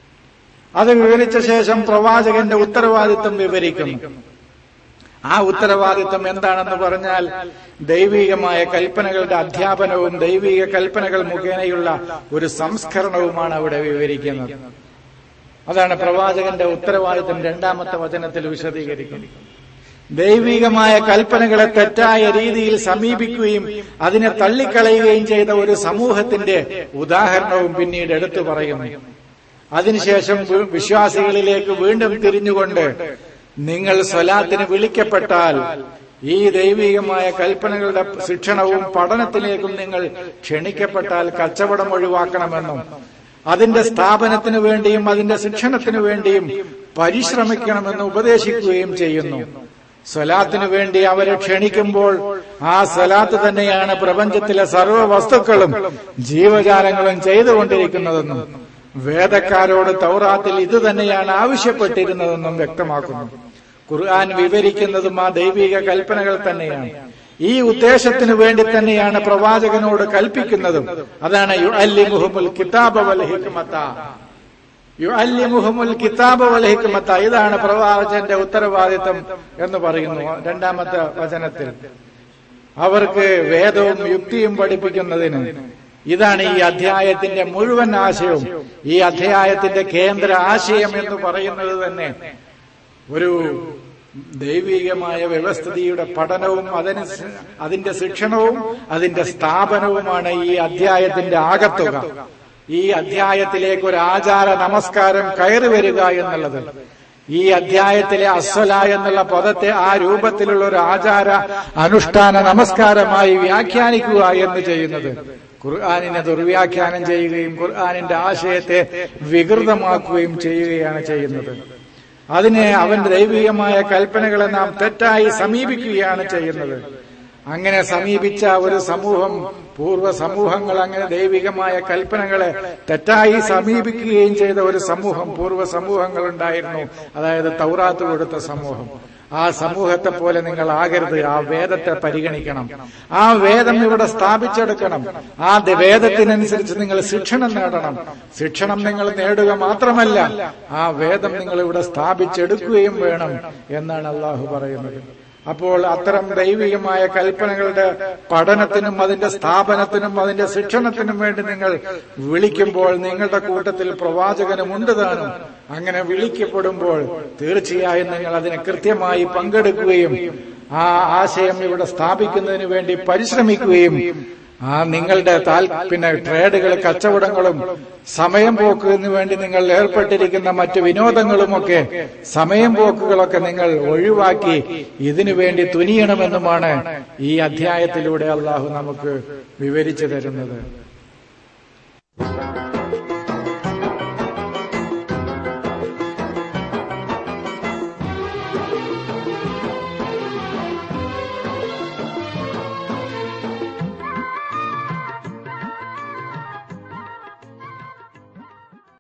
അത് വിവരിച്ച ശേഷം പ്രവാചകന്റെ ഉത്തരവാദിത്വം വിവരിക്കുന്നു ആ ഉത്തരവാദിത്വം എന്താണെന്ന് പറഞ്ഞാൽ ദൈവികമായ കൽപ്പനകളുടെ അധ്യാപനവും ദൈവിക കൽപ്പനകൾ മുഖേനയുള്ള ഒരു സംസ്കരണവുമാണ് അവിടെ വിവരിക്കുന്നത് അതാണ് പ്രവാചകന്റെ ഉത്തരവാദിത്വം രണ്ടാമത്തെ വചനത്തിൽ വിശദീകരിക്കുന്നത് ദൈവികമായ കൽപ്പനകളെ തെറ്റായ രീതിയിൽ സമീപിക്കുകയും അതിനെ തള്ളിക്കളയുകയും ചെയ്ത ഒരു സമൂഹത്തിന്റെ ഉദാഹരണവും പിന്നീട് എടുത്തു പറയുന്നു അതിനുശേഷം വിശ്വാസികളിലേക്ക് വീണ്ടും തിരിഞ്ഞുകൊണ്ട് നിങ്ങൾ സ്വലാത്തിന് വിളിക്കപ്പെട്ടാൽ ഈ ദൈവികമായ കൽപ്പനകളുടെ ശിക്ഷണവും പഠനത്തിലേക്കും നിങ്ങൾ ക്ഷണിക്കപ്പെട്ടാൽ കച്ചവടം ഒഴിവാക്കണമെന്നും അതിന്റെ സ്ഥാപനത്തിനു വേണ്ടിയും അതിന്റെ ശിക്ഷണത്തിനു വേണ്ടിയും പരിശ്രമിക്കണമെന്ന് ഉപദേശിക്കുകയും ചെയ്യുന്നു സ്വലാത്തിനു വേണ്ടി അവരെ ക്ഷണിക്കുമ്പോൾ ആ സ്വലാത്ത് തന്നെയാണ് പ്രപഞ്ചത്തിലെ സർവ്വ വസ്തുക്കളും ജീവജാലങ്ങളും ചെയ്തുകൊണ്ടിരിക്കുന്നതെന്നും വേദക്കാരോട് തൗറാത്തിൽ ഇത് തന്നെയാണ് ആവശ്യപ്പെട്ടിരുന്നതെന്നും വ്യക്തമാക്കുന്നു ഖുർആൻ വിവരിക്കുന്നതും ആ ദൈവിക കൽപ്പനകൾ തന്നെയാണ് ഈ ഉദ്ദേശത്തിനു വേണ്ടി തന്നെയാണ് പ്രവാചകനോട് കൽപ്പിക്കുന്നതും അതാണ് യു അല്ലി മുഹമുൽ കിതാബ വലഹിക്കുമത്ത യു അല്ലി മുഹമുൽ കിതാബ വലഹിക്കുമത്ത ഇതാണ് പ്രവാചകന്റെ ഉത്തരവാദിത്വം എന്ന് പറയുന്നു രണ്ടാമത്തെ വചനത്തിൽ അവർക്ക് വേദവും യുക്തിയും പഠിപ്പിക്കുന്നതിന് ഇതാണ് ഈ അധ്യായത്തിന്റെ മുഴുവൻ ആശയവും ഈ അധ്യായത്തിന്റെ കേന്ദ്ര ആശയം എന്ന് പറയുന്നത് തന്നെ ഒരു ദൈവികമായ വ്യവസ്ഥിതിയുടെ പഠനവും അതിന് അതിന്റെ ശിക്ഷണവും അതിന്റെ സ്ഥാപനവുമാണ് ഈ അധ്യായത്തിന്റെ ആകത്തുക ഈ അധ്യായത്തിലേക്ക് ഒരു ആചാര നമസ്കാരം കയറി വരിക എന്നുള്ളത് ഈ അധ്യായത്തിലെ അസ്വല എന്നുള്ള പദത്തെ ആ രൂപത്തിലുള്ള ഒരു ആചാര അനുഷ്ഠാന നമസ്കാരമായി വ്യാഖ്യാനിക്കുക എന്ന് ചെയ്യുന്നത് ഖുർആാനിനെ ദുർവ്യാഖ്യാനം ചെയ്യുകയും ഖുർആാനിന്റെ ആശയത്തെ വികൃതമാക്കുകയും ചെയ്യുകയാണ് ചെയ്യുന്നത് അതിനെ അവന്റെ ദൈവികമായ കൽപ്പനകളെ നാം തെറ്റായി സമീപിക്കുകയാണ് ചെയ്യുന്നത് അങ്ങനെ സമീപിച്ച ഒരു സമൂഹം പൂർവ്വ സമൂഹങ്ങൾ അങ്ങനെ ദൈവികമായ കൽപ്പനകളെ തെറ്റായി സമീപിക്കുകയും ചെയ്ത ഒരു സമൂഹം പൂർവ്വ സമൂഹങ്ങൾ ഉണ്ടായിരുന്നു അതായത് തൗറാത്ത് കൊടുത്ത സമൂഹം ആ സമൂഹത്തെ പോലെ നിങ്ങൾ ആകരുത് ആ വേദത്തെ പരിഗണിക്കണം ആ വേദം ഇവിടെ സ്ഥാപിച്ചെടുക്കണം ആ വേദത്തിനനുസരിച്ച് നിങ്ങൾ ശിക്ഷണം നേടണം ശിക്ഷണം നിങ്ങൾ നേടുക മാത്രമല്ല ആ വേദം നിങ്ങൾ ഇവിടെ സ്ഥാപിച്ചെടുക്കുകയും വേണം എന്നാണ് അള്ളാഹു പറയുന്നത് അപ്പോൾ അത്തരം ദൈവികമായ കൽപ്പനകളുടെ പഠനത്തിനും അതിന്റെ സ്ഥാപനത്തിനും അതിന്റെ ശിക്ഷണത്തിനും വേണ്ടി നിങ്ങൾ വിളിക്കുമ്പോൾ നിങ്ങളുടെ കൂട്ടത്തിൽ പ്രവാചകനുമുണ്ട് താനും അങ്ങനെ വിളിക്കപ്പെടുമ്പോൾ തീർച്ചയായും നിങ്ങൾ അതിനെ കൃത്യമായി പങ്കെടുക്കുകയും ആ ആശയം ഇവിടെ സ്ഥാപിക്കുന്നതിന് വേണ്ടി പരിശ്രമിക്കുകയും ആ നിങ്ങളുടെ താൽ പിന്നെ ട്രേഡുകൾ കച്ചവടങ്ങളും സമയം പോക്കുന്നതിന് വേണ്ടി നിങ്ങൾ ഏർപ്പെട്ടിരിക്കുന്ന മറ്റ് വിനോദങ്ങളുമൊക്കെ സമയം പോക്കുകളൊക്കെ നിങ്ങൾ ഒഴിവാക്കി ഇതിനു വേണ്ടി തുനിയണമെന്നുമാണ് ഈ അധ്യായത്തിലൂടെ അള്ളാഹു നമുക്ക് വിവരിച്ചു തരുന്നത്